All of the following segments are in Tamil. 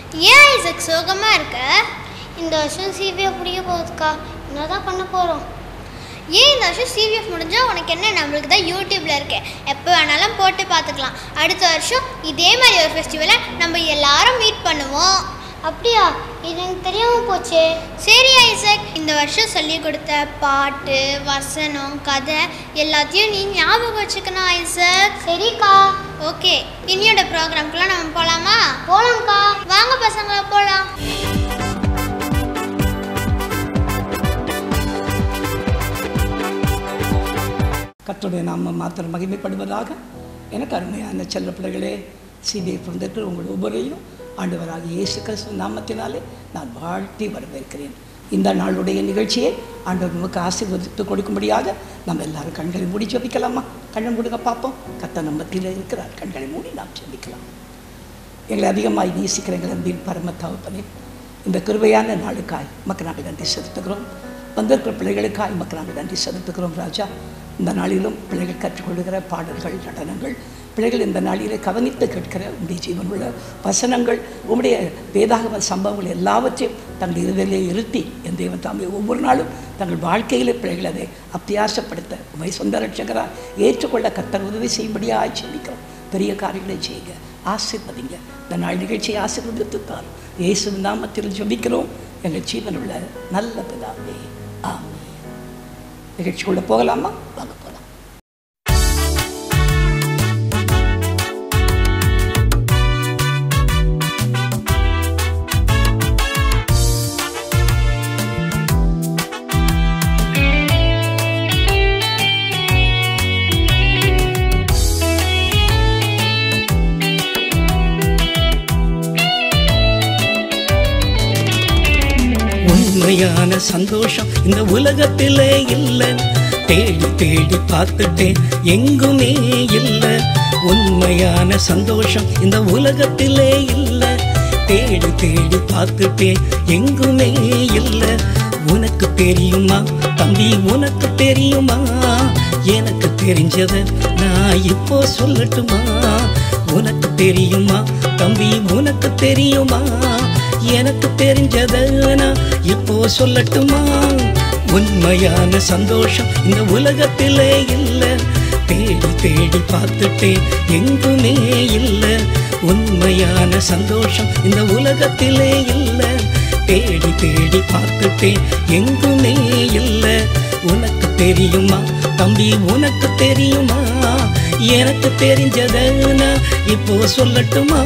ஏன் ஐசக் சோகமாக இருக்க இந்த வருஷம் சிபிஎஃப் முடிய போகுதுக்கா என்னதான் பண்ண போகிறோம் ஏன் இந்த வருஷம் சிபிஎஃப் முடிஞ்சால் உனக்கு என்ன நம்மளுக்கு தான் யூடியூப்பில் இருக்கே எப்போ வேணாலும் போட்டு பார்த்துக்கலாம் அடுத்த வருஷம் இதே மாதிரி ஒரு ஃபெஸ்டிவலை நம்ம எல்லாரும் மீட் பண்ணுவோம் அப்படியா இது எனக்கு தெரியாமல் போச்சே சரி ஐசக் இந்த வருஷம் சொல்லி கொடுத்த பாட்டு வசனம் கதை எல்லாத்தையும் நீ ஞாபகம் வச்சுக்கணும் ஐசக் சரிக்கா ஓகே இனியோட ப்ரோக்ராம்க்குலாம் நம்ம போகலாமா போகலாம்க்கா வாங்க பசங்களை போகலாம் கர்த்தருடைய நாம மாத்திரம் மகிமைப்படுவதாக எனக்கு அருமையான செல்ல பிள்ளைகளே சிபிஎஃப் வந்திருக்கிற உங்கள் ஒவ்வொருவரையும் ஆண்டவராக இயேசு கிறிஸ்து நாமத்தினாலே நான் வாழ்த்தி வரவேற்கிறேன் இந்த நாளுடைய நிகழ்ச்சியை ஆண்டவர் நமக்கு ஆசீர்வதித்து கொடுக்கும்படியாக நம்ம எல்லாரும் கண்களை மூடி ஜெபிக்கலாமா கண்ணை மூடுங்க பார்ப்போம் கத்த நம்ம மத்தியில் இருக்கிறார் கண்களை மூடி நாம் ஜெபிக்கலாம் எங்களை அதிகமாய் நேசிக்கிற எங்கள் அன்பின் பரம தகப்பனே இந்த கிருபையான நாளுக்காய் மக்கள் நாங்கள் நன்றி செலுத்துகிறோம் வந்திருக்கிற பிள்ளைகளுக்காய் மக்கள் நாங்கள் நன்றி செலுத்துகிறோம் ராஜா இந்த நாளிலும் பிள்ளைகள் கற்றுக்கொள்கிற பாடல்கள் நடனங்கள் பிள்ளைகள் இந்த நாளிலே கவனித்து கேட்கிற உடைய ஜீவனுள்ள வசனங்கள் உம்முடைய வேதாகம சம்பவங்கள் எல்லாவற்றையும் தங்கள் இருதலே இருத்தி என் தேவன் தாமே ஒவ்வொரு நாளும் தங்கள் வாழ்க்கையிலே பிள்ளைகள் அதை அத்தியாசப்படுத்த உமை சொந்த ரட்சகராக ஏற்றுக்கொள்ள கத்தர் உதவி செய்யும்படியாக சிந்திக்கிறோம் பெரிய காரியங்களை செய்யுங்க ஆசீர்வதிங்க இந்த நாள் நிகழ்ச்சியை ஆசீர்வதித்து தாரும் இயேசு நாமத்தில் ஜெபிக்கிறோம் எங்கள் ஜீவனுள்ள நல்ல பிதாவே ஆமென் நிகழ்ச்சிக்குள்ளே போகலாமா வாங்க போகலாம் உண்மையான சந்தோஷம் இந்த உலகத்திலே இல்லை தேடி தேடி பார்த்துட்டேன் எங்குமே இல்லை உண்மையான சந்தோஷம் இந்த உலகத்திலே இல்லை தேடி தேடி பார்த்துட்டேன் எங்குமே இல்லை உனக்கு தெரியுமா தம்பி உனக்கு தெரியுமா எனக்கு தெரிஞ்சத நான் இப்போ சொல்லட்டுமா உனக்கு தெரியுமா தம்பி உனக்கு தெரியுமா எனக்கு தெரிஞ்சத நான் இப்போ சொல்லட்டுமா உண்மையான சந்தோஷம் இந்த உலகத்திலே இல்லை தேடி தேடி பார்த்துட்டேன் எங்குமே இல்லை உண்மையான சந்தோஷம் இந்த உலகத்திலே இல்லை தேடி தேடி பார்த்துட்டேன் எங்குமே இல்லை உனக்கு தெரியுமா தம்பி உனக்கு தெரியுமா எனக்கு தெரிஞ்சத நான் இப்போ சொல்லட்டுமா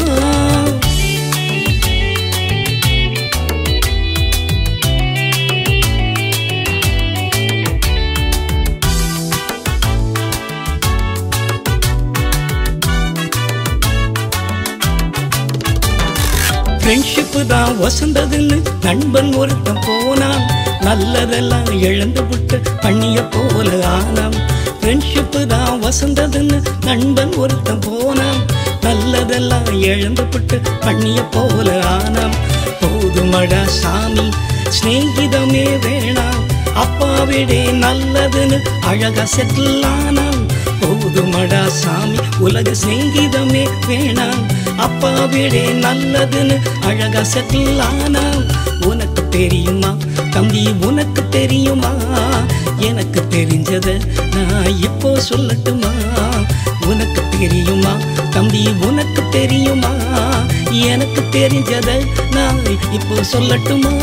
ஃப்ரெண்ட்ஷிப்பு தான் வசந்ததுன்னு நண்பன் ஒருத்தன் போனான் நல்லதெல்லாம் இழந்து விட்டு பண்ணிய போல ஆனான் ஃப்ரெண்ட்ஷிப்பு தான் வசந்ததுன்னு நண்பன் ஒருத்தன் போனான் நல்லதெல்லாம் இழந்து விட்டு பண்ணிய போல ஆனான் போதுமடா சாமி சிநேகிதமே வேணாம் அப்பாவிடே நல்லதுன்னு அழகா செட்டில் ஆனான் போதுமடா சாமி உலக சிநேகிதமே வேணாம் அப்பாவிடே நல்லதுன்னு அழகா செட்டில் ஆனாம் உனக்கு தெரியுமா தம்பி உனக்கு தெரியுமா எனக்கு தெரிஞ்சத நான் இப்போ சொல்லட்டுமா உனக்கு தெரியுமா தம்பி உனக்கு தெரியுமா எனக்கு தெரிஞ்சத நான் இப்போ சொல்லட்டுமா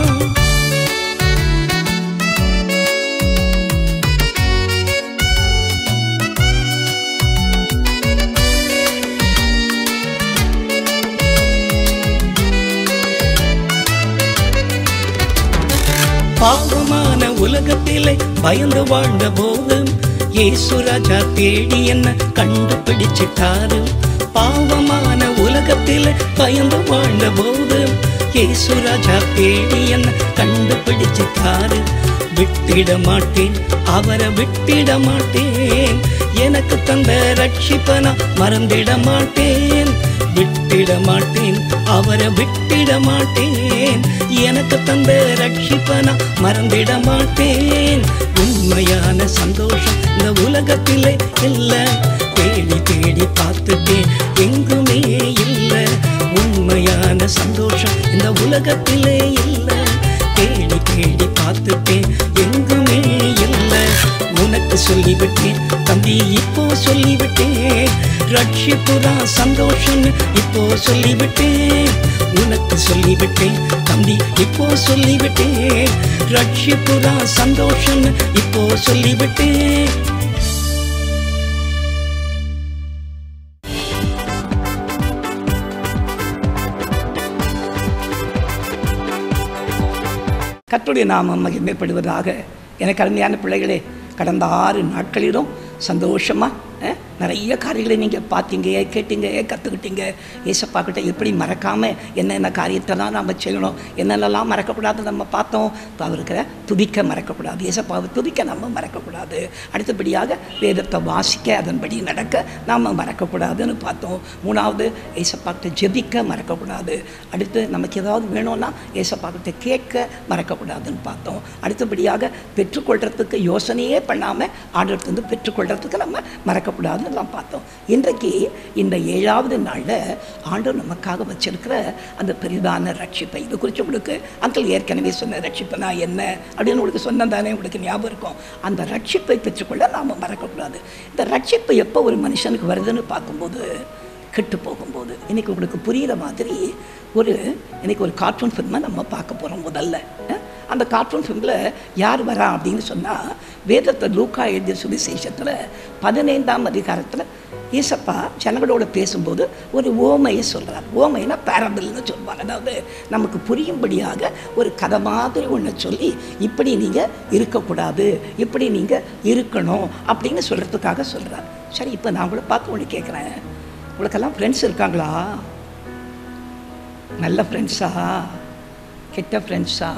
பாவமான உலகத்திலே பயந்து வாழ்ந்த போதும் இயேசு ராஜா தேடி என்ன கண்டுபிடிச்சிட்டாரு பாவமான உலகத்திலே பயந்து வாழ்ந்த போதும் இயேசு ராஜா தேடி என்ன கண்டுபிடிச்சிட்டாரு விட்டிட மாட்டேன் அவரை விட்டிட மாட்டேன் எனக்கு தந்த ரட்சிப்பனா மறந்திட மாட்டேன் விட்டிட மாட்டேன் அவரை விட்டிட மாட்டேன் எனக்கு தந்த ரட்சிப்பனா மறந்திட மாட்டேன் உண்மையான சந்தோஷம் இந்த உலகத்திலே இல்லை தேடி தேடி பார்த்துட்டேன் எங்குமே இல்லை உண்மையான சந்தோஷம் இந்த உலகத்திலே இல்லை தேடி தேடி பார்த்துட்டேன் எங்குமே இல்லை உனக்கு சொல்லிவிட்டேன் தம்பி இப்போ சொல்லிவிட்டேன் ரட்சிப்புதான் சந்தோஷம் இப்போ சொல்லிவிட்டேன் உனக்கு சொல்லிவிட்டேன் தம்பி இப்போ சொல்லிவிட்டேன் ரட்சிப்புதான் சந்தோஷம் இப்போ சொல்லிவிட்டேன் கர்த்தருடைய நாமம் மகிமைப்படுவதாக எனக்கு அருமையான பிள்ளைகளே கடந்த ஆறு நாட்களிலும் சந்தோஷமாக நிறைய காரியங்களை நீங்கள் பார்த்தீங்க கேட்டீங்க கற்றுக்கிட்டீங்க ஏசப்பாக்கிட்ட எப்படி மறக்காமல் என்னென்ன காரியத்தெல்லாம் நம்ம செய்யணும் என்னென்னலாம் மறக்கக்கூடாது நம்ம பார்த்தோம் இப்போ அவருக்கிற துதிக்க மறக்கக்கூடாது ஏசப்பாவை துதிக்க நம்ம மறக்கக்கூடாது அடுத்தபடியாக வேதத்தை வாசிக்க அதன்படி நடக்க நாம் மறக்கக்கூடாதுன்னு பார்த்தோம் மூணாவது ஏசப்பாக்கிட்ட ஜெபிக்க மறக்கக்கூடாது அடுத்து நமக்கு ஏதாவது வேணும்னா ஏசப்பாக்கிட்ட கேட்க மறக்கக்கூடாதுன்னு பார்த்தோம் அடுத்தபடியாக பெற்றுக்கொள்கிறதுக்கு யோசனையே பண்ணாமல் ஆண்டவர்கிட்ட பெற்றுக்கொள்கிறதுக்கு நம்ம மறக்கக்கூடாதுன்னு எல்லாம் பார்த்தோம் இன்றைக்கு இந்த ஏழாவது நாளில் ஆண்டவர் நமக்காக வச்சிருக்கிற அந்த பெரிதான ரட்சிப்பை இது குறித்து உங்களுக்கு அங்கிள் ஏற்கனவே சொன்ன ரட்சிப்புனா என்ன அப்படின்னு உங்களுக்கு சொன்னதானே உங்களுக்கு ஞாபகம் இருக்கும் அந்த ரட்சிப்பை பெற்றுக்கொள்ள நாம் மறக்கக்கூடாது இந்த ரட்சிப்பு எப்போ ஒரு மனுஷனுக்கு வருதுன்னு பார்க்கும்போது கெட்டு போகும்போது இன்னைக்கு உங்களுக்கு புரிகிற மாதிரி ஒரு இன்னைக்கு ஒரு கார்ட்டூன் ஃபில்மை நம்ம பார்க்க போகிறோம் முதல்ல அஹ்? அந்த கார்ட்டூன் ஃபிலிமில் யார் வரா அப்படின்னு சொன்னால் வேதத்தை லூக்கா எழுதிய சுவிசேஷத்தில் பதினைந்தாம் அதிகாரத்தில் ஈசப்பா ஜனங்களோட பேசும்போது ஒரு ஓமையை சொல்கிறார் ஓமைனா பேரபிள்னு சொல்லுவாங்க அதாவது நமக்கு புரியும்படியாக ஒரு கதை மாதிரி ஒன்று சொல்லி இப்படி நீங்கள் இருக்கக்கூடாது இப்படி நீங்கள் இருக்கணும் அப்படின்னு சொல்கிறதுக்காக சொல்கிறார் சரி இப்போ நான் கூட பார்த்து ஒன்று கேட்குறேன் உங்களுக்கெல்லாம் ஃப்ரெண்ட்ஸ் இருக்காங்களா நல்ல ஃப்ரெண்ட்ஸா கெட்ட ஃப்ரெண்ட்ஸா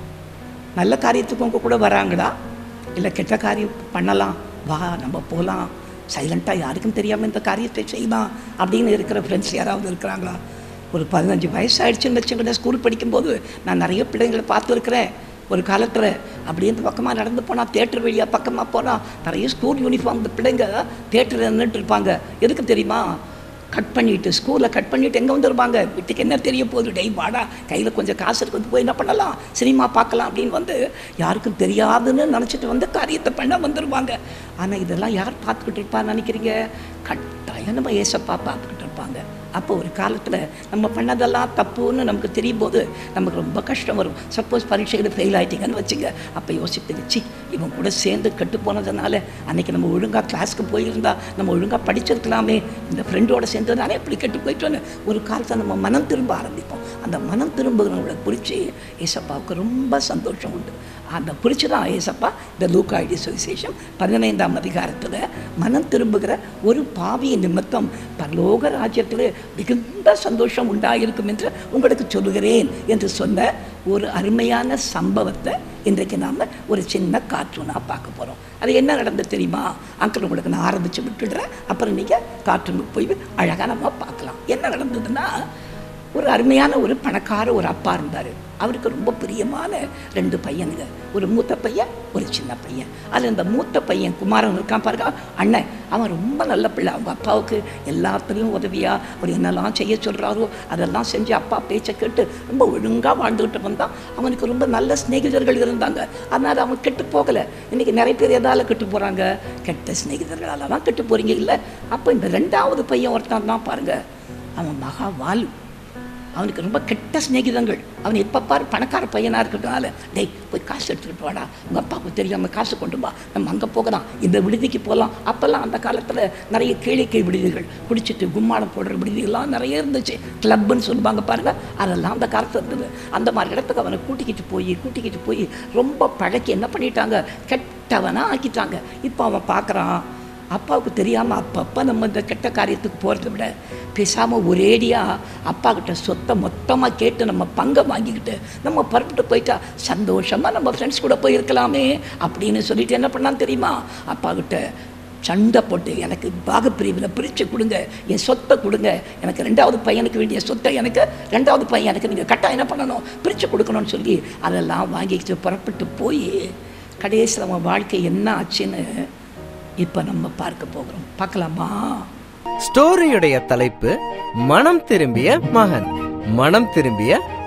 நல்ல காரியத்துக்கு உங்க கூட வராங்களா இல்லை கெட்ட காரியம் பண்ணலாம் வா நம்ம போகலாம் சைலண்ட்டாக யாருக்கும் தெரியாமல் இந்த காரியத்தை செய்யலாம் அப்படின்னு இருக்கிற ஃப்ரெண்ட்ஸ் யாராவது இருக்கிறாங்களா ஒரு பதினஞ்சு வயசு ஆயிடுச்சுன்னு வச்சுக்கிட்ட ஸ்கூல் படிக்கும்போது நான் நிறைய பிள்ளைங்களை பார்த்துருக்குறேன் ஒரு காலத்தில் அப்படியே இந்த பக்கமாக நடந்து போனால் தேட்டர் வழியாக பக்கமாக போனால் நிறைய ஸ்கூல் யூனிஃபார்ம் இந்த பிள்ளைங்க தேட்டரில் நின்றுட்டு இருப்பாங்க எதுக்கு தெரியுமா கட் பண்ணிட்டு ஸ்கூலில் கட் பண்ணிட்டு எங்கே வந்துருப்பாங்க வீட்டுக்கு என்ன தெரிய போகுது டெய் வாடா கையில் கொஞ்சம் காசு இருக்கு வந்து போய் என்ன பண்ணலாம் சினிமா பார்க்கலாம் அப்படின்னு வந்து யாருக்கும் தெரியாதுன்னு நினச்சிட்டு வந்து காரியத்தை பண்ண வந்துருவாங்க ஆனால் இதெல்லாம் யார் பார்த்துக்கிட்டு இருப்பான்னு நினைக்கிறீங்க கட்டாயம் நம்ம ஏசப்பா பார்த்துக்கிட்டு இருப்பாங்க அப்போ ஒரு காலத்தில் நம்ம பண்ணதெல்லாம் தப்புன்னு நமக்கு தெரியும் போது நமக்கு ரொம்ப கஷ்டம் வரும் சப்போஸ் பரீட்சையில் ஃபெயில் ஆகிட்டீங்கன்னு வச்சுங்க அப்போ யோசித்து சி இவன் கூட சேர்ந்து கெட்டு போனதுனால அன்னைக்கு நம்ம ஒழுங்காக கிளாஸ்க்கு போயிருந்தா நம்ம ஒழுங்காக படிச்சிருக்கலாமே இந்த ஃப்ரெண்டோட சேர்ந்ததுனால எப்படி கெட்டு போயிட்டோன்னு ஒரு காலத்தை நம்ம மனம் திரும்ப ஆரம்பிப்போம் அந்த மனம் திரும்புகிறவங்களை குறித்து ஏசப்பாவுக்கு ரொம்ப சந்தோஷம் உண்டு அந்த குறித்து தான் ஏசப்பா இந்த லூக்காய்டி சுவிசேஷம் பதினைந்தாம் அதிகாரத்தில் மனம் திரும்புகிற ஒரு பாவிய நிமித்தம் பரலோக ராஜ்யத்தில் மிகுந்த சந்தோஷம் உண்டாயிருக்கும் என்று உங்களுக்கு சொல்லுகிறேன் என்று சொன்ன ஒரு அருமையான சம்பவத்தை இன்றைக்கு நாம் ஒரு சின்ன கார்ட்டூனாக பார்க்க போகிறோம் அது என்ன நடந்தது தெரியுமா அங்கிள் உங்களுக்கு நான் ஆரம்பித்து விட்டுடுறேன் அப்புறம் நீங்கள் கார்ட்டூனுக்கு போய் அழகாக நம்ம பார்க்கலாம் என்ன நடந்ததுன்னா ஒரு அருமையான ஒரு பணக்கார ஒரு அப்பா இருந்தார் அவருக்கு ரொம்ப பிரியமான ரெண்டு பையனுங்க ஒரு மூத்த பையன் ஒரு சின்ன பையன் அதில் இந்த மூத்த பையன் குமாரன் இருக்கான் பாருங்க அண்ணன் அவன் ரொம்ப நல்ல பிள்ளை அவங்க அப்பாவுக்கு எல்லாத்துலேயும் உதவியாக அவர் என்னெல்லாம் செய்ய சொல்கிறாரோ அதெல்லாம் செஞ்சு அப்பா பேச்சை கேட்டு ரொம்ப ஒழுங்காக வாழ்ந்துக்கிட்டு வந்தான் அவனுக்கு ரொம்ப நல்ல சிநேகிதர்கள் இருந்தாங்க அதனால் அவன் கெட்டு போகலை இன்றைக்கி நிறைய பேர் எதால் கெட்டு போகிறாங்க கெட்ட சிநேகிதர்களால் தான் கெட்டு போகிறீங்க இல்லை அப்போ இந்த ரெண்டாவது பையன் ஒருத்தன் தான் பாருங்கள் அவன் மகா வாலு அவனுக்கு ரொம்ப கெட்ட சிநேகிதங்கள் அவன் எப்போ பாரு பணக்கார பையனாக இருக்கிறதுனால டேய் போய் காசு எடுத்துகிட்டு வாடா உங்கள் அப்பாவுக்கு தெரியாமல் காசு கொண்டு வா நம்ம அங்கே போகலாம் இந்த விடுதிக்கு போகலாம் அப்போல்லாம் அந்த காலத்தில் நிறைய கேளிக்கை விடுதிகள் குடிச்சிட்டு கும்மாளம் போடுற விடுதிகள்லாம் நிறைய இருந்துச்சு கிளப்புன்னு சொல்லுவாங்க பாருங்கள் அதெல்லாம் அந்த காலத்தில் இருந்தது அந்த மாதிரி இடத்துக்கு அவனை கூட்டிக்கிட்டு போய் கூட்டிக்கிட்டு போய் ரொம்ப பழக்கி என்ன பண்ணிட்டாங்க கெட்டவனாக ஆக்கிட்டாங்க இப்போ அவன் பார்க்குறான் அப்பாவுக்கு தெரியாமல் அப்பப்போ நம்ம இந்த கெட்ட காரியத்துக்கு போகிறத விட பேசாமல் ஒரேடியாக அப்பா கிட்ட சொத்தை மொத்தமாக கேட்டு நம்ம பங்கை வாங்கிக்கிட்டு நம்ம புறப்பட்டு போயிட்டா சந்தோஷமாக நம்ம ஃப்ரெண்ட்ஸ் கூட போயிருக்கலாமே அப்படின்னு சொல்லிட்டு என்ன பண்ணான்னு தெரியுமா அப்பா கிட்ட சண்டை போட்டு எனக்கு பாகப்பிரிவில் பிரித்து கொடுங்க என் சொத்தை கொடுங்க எனக்கு ரெண்டாவது பையனுக்கு வேண்டிய சொத்தை எனக்கு ரெண்டாவது பையனுக்கு நீங்கள் கட்டாயம் என்ன பண்ணணும் பிரித்து கொடுக்கணும்னு சொல்லி அதெல்லாம் வாங்கிக்கிட்டு புறப்பட்டு போய் கடைசியில் அவன் வாழ்க்கை என்ன ஆச்சுன்னு இப்போ நம்ம பார்க்க போகிறோம் பார்க்கலாமா ஸ்டோரியுடைய தலைப்பு மனம் திரும்பிய மகன் மனம் திரும்பிய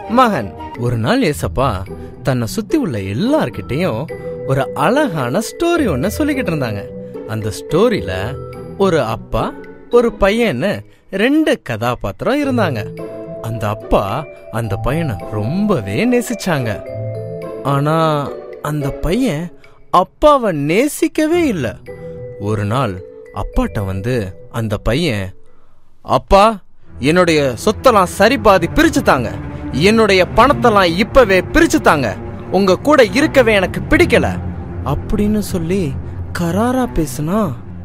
மகன் ஒரு நாள் ஏசப்பா தன்னை சுத்தி உள்ள எல்லார்கிட்டயும் ஒரு அழகான ஸ்டோரி ஒன்று சொல்லிக்கிட்டு இருந்தாங்க அந்த ஸ்டோரியில ஒரு அப்பா ஒரு பையன்னு ரெண்டு கதாபாத்திரம் இருந்தாங்க அந்த அப்பா அந்த பையனை ரொம்பவே நேசிச்சாங்க ஆனா அந்த பையன் அப்பாவை நேசிக்கவே இல்லை ஒரு நாள் அப்பாட்ட வந்து அந்த பையன் அப்பா என்னுடைய சொத்தெல்லாம் சரி பாதி பிரிச்சு தாங்க என்னுடைய பணத்தெல்லாம் இப்பவே பிரிச்சு தாங்க உங்க கூட இருக்கவே எனக்கு பிடிக்கல அப்படின்னு சொல்லி கராரா பேசுனா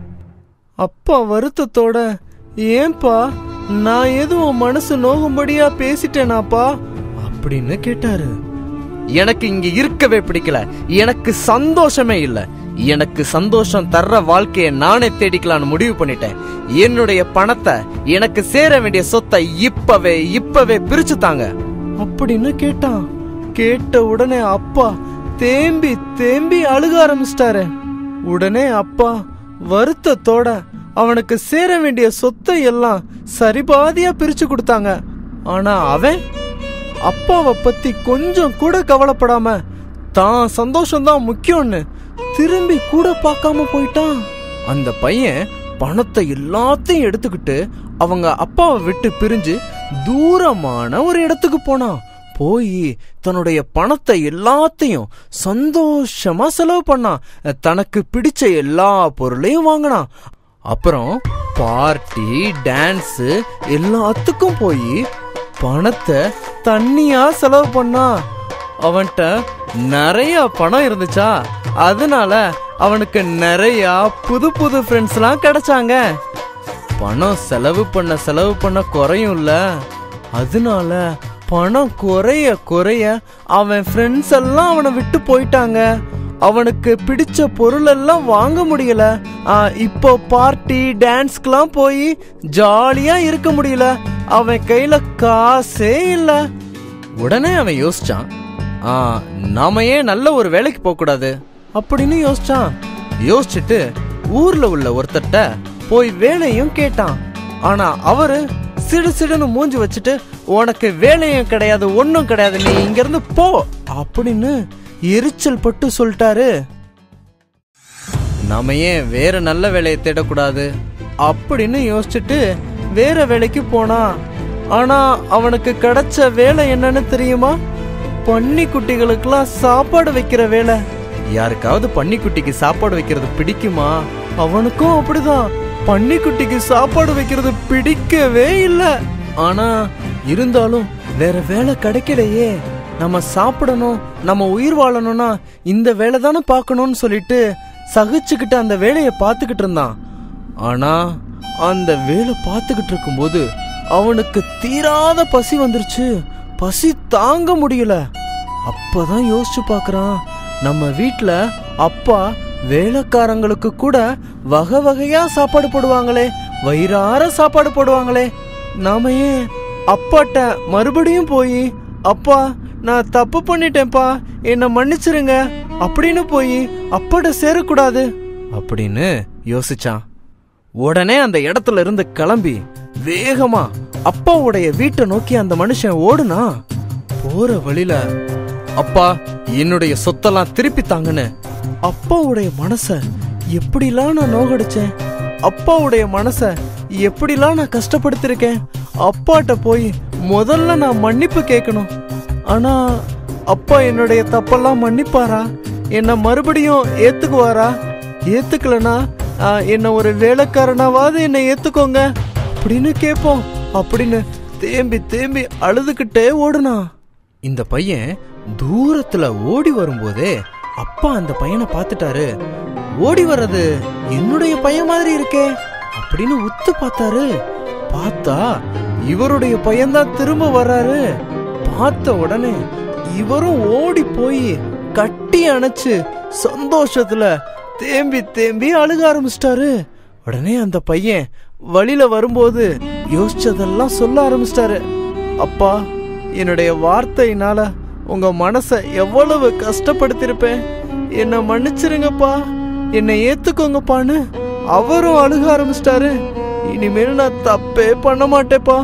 அப்பா வருத்தத்தோட ஏன்பா நான் எதுவும் மனசு நோகும்படியா பேசிட்டேனாப்பா அப்படின்னு கேட்டாரு எனக்கு இங்க இருக்கவே பிடிக்கல எனக்கு சந்தோஷமே இல்ல எனக்கு சந்தோஷம் தர்ற வாழ்க்கைய நானே தேடிக்கலாம்னு முடிவு பண்ணிட்டேன் என்னுடைய பணத்தை எனக்கு சேர வேண்டிய சொத்தை இப்பவே இப்பவே பிரிச்சு தாங்க அப்படின்னு கேட்டான் கேட்ட உடனே அப்பா தேம்பி தேம்பி அழுக ஆரம்பிச்சிட்டாரு உடனே அப்பா வருத்தத்தோட அவனுக்கு சேர வேண்டிய சொத்தை எல்லாம் சரிபாதியா பிரிச்சு கொடுத்தாங்க ஆனா அவன் அப்பாவை பத்தி கொஞ்சம் கூட கவலைப்படாம தான் சந்தோஷம்தான் முக்கியம்னு திரும்பி கூட பார்க்காம போயிட்டான் அந்த பையன் பணத்தை எல்லாத்தையும் எடுத்துக்கிட்டு அவங்க அப்பாவை விட்டு பிரிஞ்சு தூரமான ஒரு இடத்துக்கு போனான் போய் தன்னுடைய பணத்தை எல்லாத்தையும் சந்தோஷமா செலவு பண்ணான் தனக்கு பிடிச்ச எல்லா பொருளையும் வாங்கினான் அப்புறம் பார்ட்டி டான்ஸ் எல்லாத்துக்கும் போய் பணத்தை தண்ணியா செலவு பண்ணான் அவன்கிட்ட நிறைய பணம் இருந்துச்சா அதனால அவனுக்கு நிறைய புது புது ஃப்ரெண்ட்ஸ்லாம் கிடைச்சாங்க பணம் செலவு பண்ண செலவு பண்ண குறையும்ல அதனால பணம் குறைய குறைய அவன் ஃப்ரெண்ட்ஸ் எல்லாம் அவனை விட்டு போயிட்டாங்க அவனுக்கு பிடிச்ச பொருள் எல்லாம் வாங்க முடியல ஆ, இப்போ பார்ட்டி டான்ஸ்க்குலாம் போய் ஜாலியா இருக்க முடியல அவன் கையில காசே இல்ல உடனே அவன் யோசிச்சான் ஆ, நாம ஏன் நல்ல ஒரு வேலைக்கு போக கூடாது அப்படின்னு யோசிச்சான் யோசிச்சுட்டு ஊர்ல உள்ள ஒருத்தர்ட்ட போய் வேலையும் கேட்டான் ஆனா அவரு சிடு சிடுன்னு மூஞ்சி வச்சுட்டு உனக்கு வேலையும் கிடையாது ஒன்றும் கிடையாது நீ இங்க இருந்து போ அப்படின்னு எரிச்சல் பட்டு சொல்லிட்டாரு நாம ஏன் வேற நல்ல வேலையை தேடக்கூடாது அப்படின்னு யோசிச்சுட்டு வேற வேலைக்கு போனான் ஆனா அவனுக்கு கிடைச்ச வேலை என்னன்னு தெரியுமா பன்னி குட்டிகளுக்கெல்லாம் சாப்பாடு வைக்கிற வேலை யாருக்காவது பன்னிக்குட்டிக்கு சாப்பாடு வைக்கிறது பிடிக்குமா அவனுக்கும் அப்படிதான் பன்னிக்குட்டிக்கு சாப்பாடு வைக்கிறது பிடிக்கவே இல்ல ஆனா இருந்தாலும் வேற வேலை கிடைக்கலையே நம்ம சாப்பிடணும் நம்ம உயிர் வாழணும்னா இந்த வேலை தானே பார்க்கணும்னு சொல்லிட்டு சகிச்சுக்கிட்டு அந்த வேலையை பார்த்துக்கிட்டு இருந்தான் ஆனா அந்த வேலை பார்த்துக்கிட்டு இருக்கும்போது அவனுக்கு தீராத பசி வந்துருச்சு பசி தாங்க முடியல அப்பதான் யோசிச்சு பார்க்கறான் நம்ம வீட்ல அப்பா வேலைக்காரங்களுக்கு கூட வகை வகையா சாப்பாடு போடுவாங்களே வயிறார சாப்பாடு போடுவாங்களே நாம ஏன் அப்பாட்ட மறுபடியும் போய் அப்பா நான் தப்பு பண்ணிட்டேன்ப்பா என்னை மன்னிச்சிருங்க அப்படின்னு போய் அப்பாட்ட சேரக்கூடாது அப்படின்னு யோசிச்சான் உடனே அந்த இடத்துல இருந்து கிளம்பி வேகமா அப்பாவுடைய வீட்டை நோக்கி அந்த மனுஷன் ஓடுனா போற வழியில அப்பா என்னுடைய சொத்தெல்லாம் திருப்பி தாங்கன்னு அப்பாவுடைய மனச எப்படிலாம் நான் நோகடிச்சேன் அப்பாவுடைய மனச எப்படிலாம் நான் கஷ்டப்படுத்திருக்கேன் அப்பாட்ட போய் முதல்ல நான் மன்னிப்பு கேட்கணும் ஆனா அப்பா என்னுடைய தப்பெல்லாம் மன்னிப்பாரா என்ன மறுபடியும் ஏத்துக்குவாரா ஏத்துக்கலனா ஆ, என்ன ஒரு வேலைக்காரனாவது என்னை ஏத்துக்கோங்க அப்படின்னு கேட்போம் அப்படின்னு தேம்பி தேம்பி அழுதுகிட்டே ஓடுனான் இந்த பையன் தூரத்துல ஓடி வரும்போதே அப்பா அந்த பையனை பார்த்துட்டாரு ஓடி வர்றது என்னுடைய பையன் மாதிரி இருக்கே அப்படின்னு உத்து பார்த்தாரு பார்த்தா இவருடைய பையன்தான் திரும்ப வர்றாரு பார்த்த உடனே இவரும் ஓடி போய் கட்டி அணைச்சு சந்தோஷத்துல தேம்பி தேம்பி அழுக ஆரம்பிச்சிட்டாரு உடனே அந்த பையன் வழியில வரும்போது யோசிச்சதெல்லாம் சொல்ல ஆரம்பிச்சிட்டாரு அப்பா என்னுடைய வார்த்தையினால உங்க மனச எவ்வளவு கஷ்டப்படுத்திருப்பேன் என்னை மன்னிச்சிருங்கப்பா என்னை ஏத்துக்கோங்கப்பான்னு அவரும் அழுக ஆரம்பிச்சிட்டாரு இனிமேல் நான் தப்பே பண்ண மாட்டேப்பா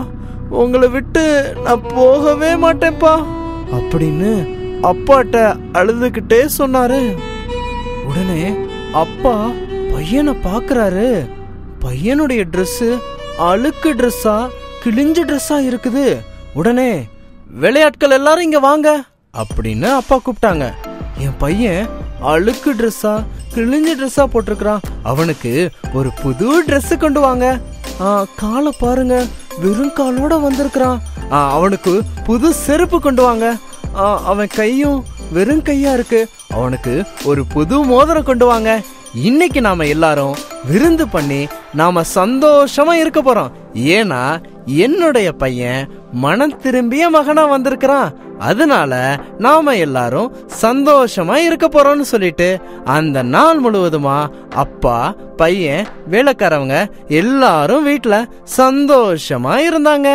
உங்களை விட்டு நான் போகவே மாட்டேன்ப்பா அப்படின்னு அப்பாட்ட அழுதுகிட்டே சொன்னாரு உடனே அப்பா பையனை பார்க்கறாரு பையனுடைய Dress அழுக்கு ட்ரெஸ்ஸா கிழிஞ்ச ட்ரெஸ்ஸா இருக்குது உடனே விளையாட்கள் எல்லாரும் இங்க வாங்க அப்படின்னு அப்பா கூப்பிட்டாங்க என் பையன் அழுக்கு ட்ரெஸ்ஸா கிழிஞ்ச ட்ரெஸ்ஸா போட்டிருக்கிறான் அவனுக்கு ஒரு புது Dress கொண்டு வாங்க ஆ, காலை பாருங்க வெறும் காலோட வந்திருக்கிறான் ஆ, அவனுக்கு புது செருப்பு கொண்டு வாங்க ஆ, அவன் கையும் வெறும் கையா இருக்கு அவனுக்கு ஒரு புது மோதிரம் கொண்டு வாங்க இன்னைக்கு நாம எல்லாரும் விருந்து பண்ணி நாம சந்தோஷமா இருக்க போறோம் ஏன்னா என்னுடைய பையன் மனம் திரும்பிய மகனா வந்திருக்கிறான் அதனால நாம எல்லாரும் சந்தோஷமா இருக்க போறோம்னு சொல்லிட்டு அந்த நாள் முழுவதுமா அப்பா பையன் வேலைக்காரவங்க எல்லாரும் வீட்ல சந்தோஷமா இருந்தாங்க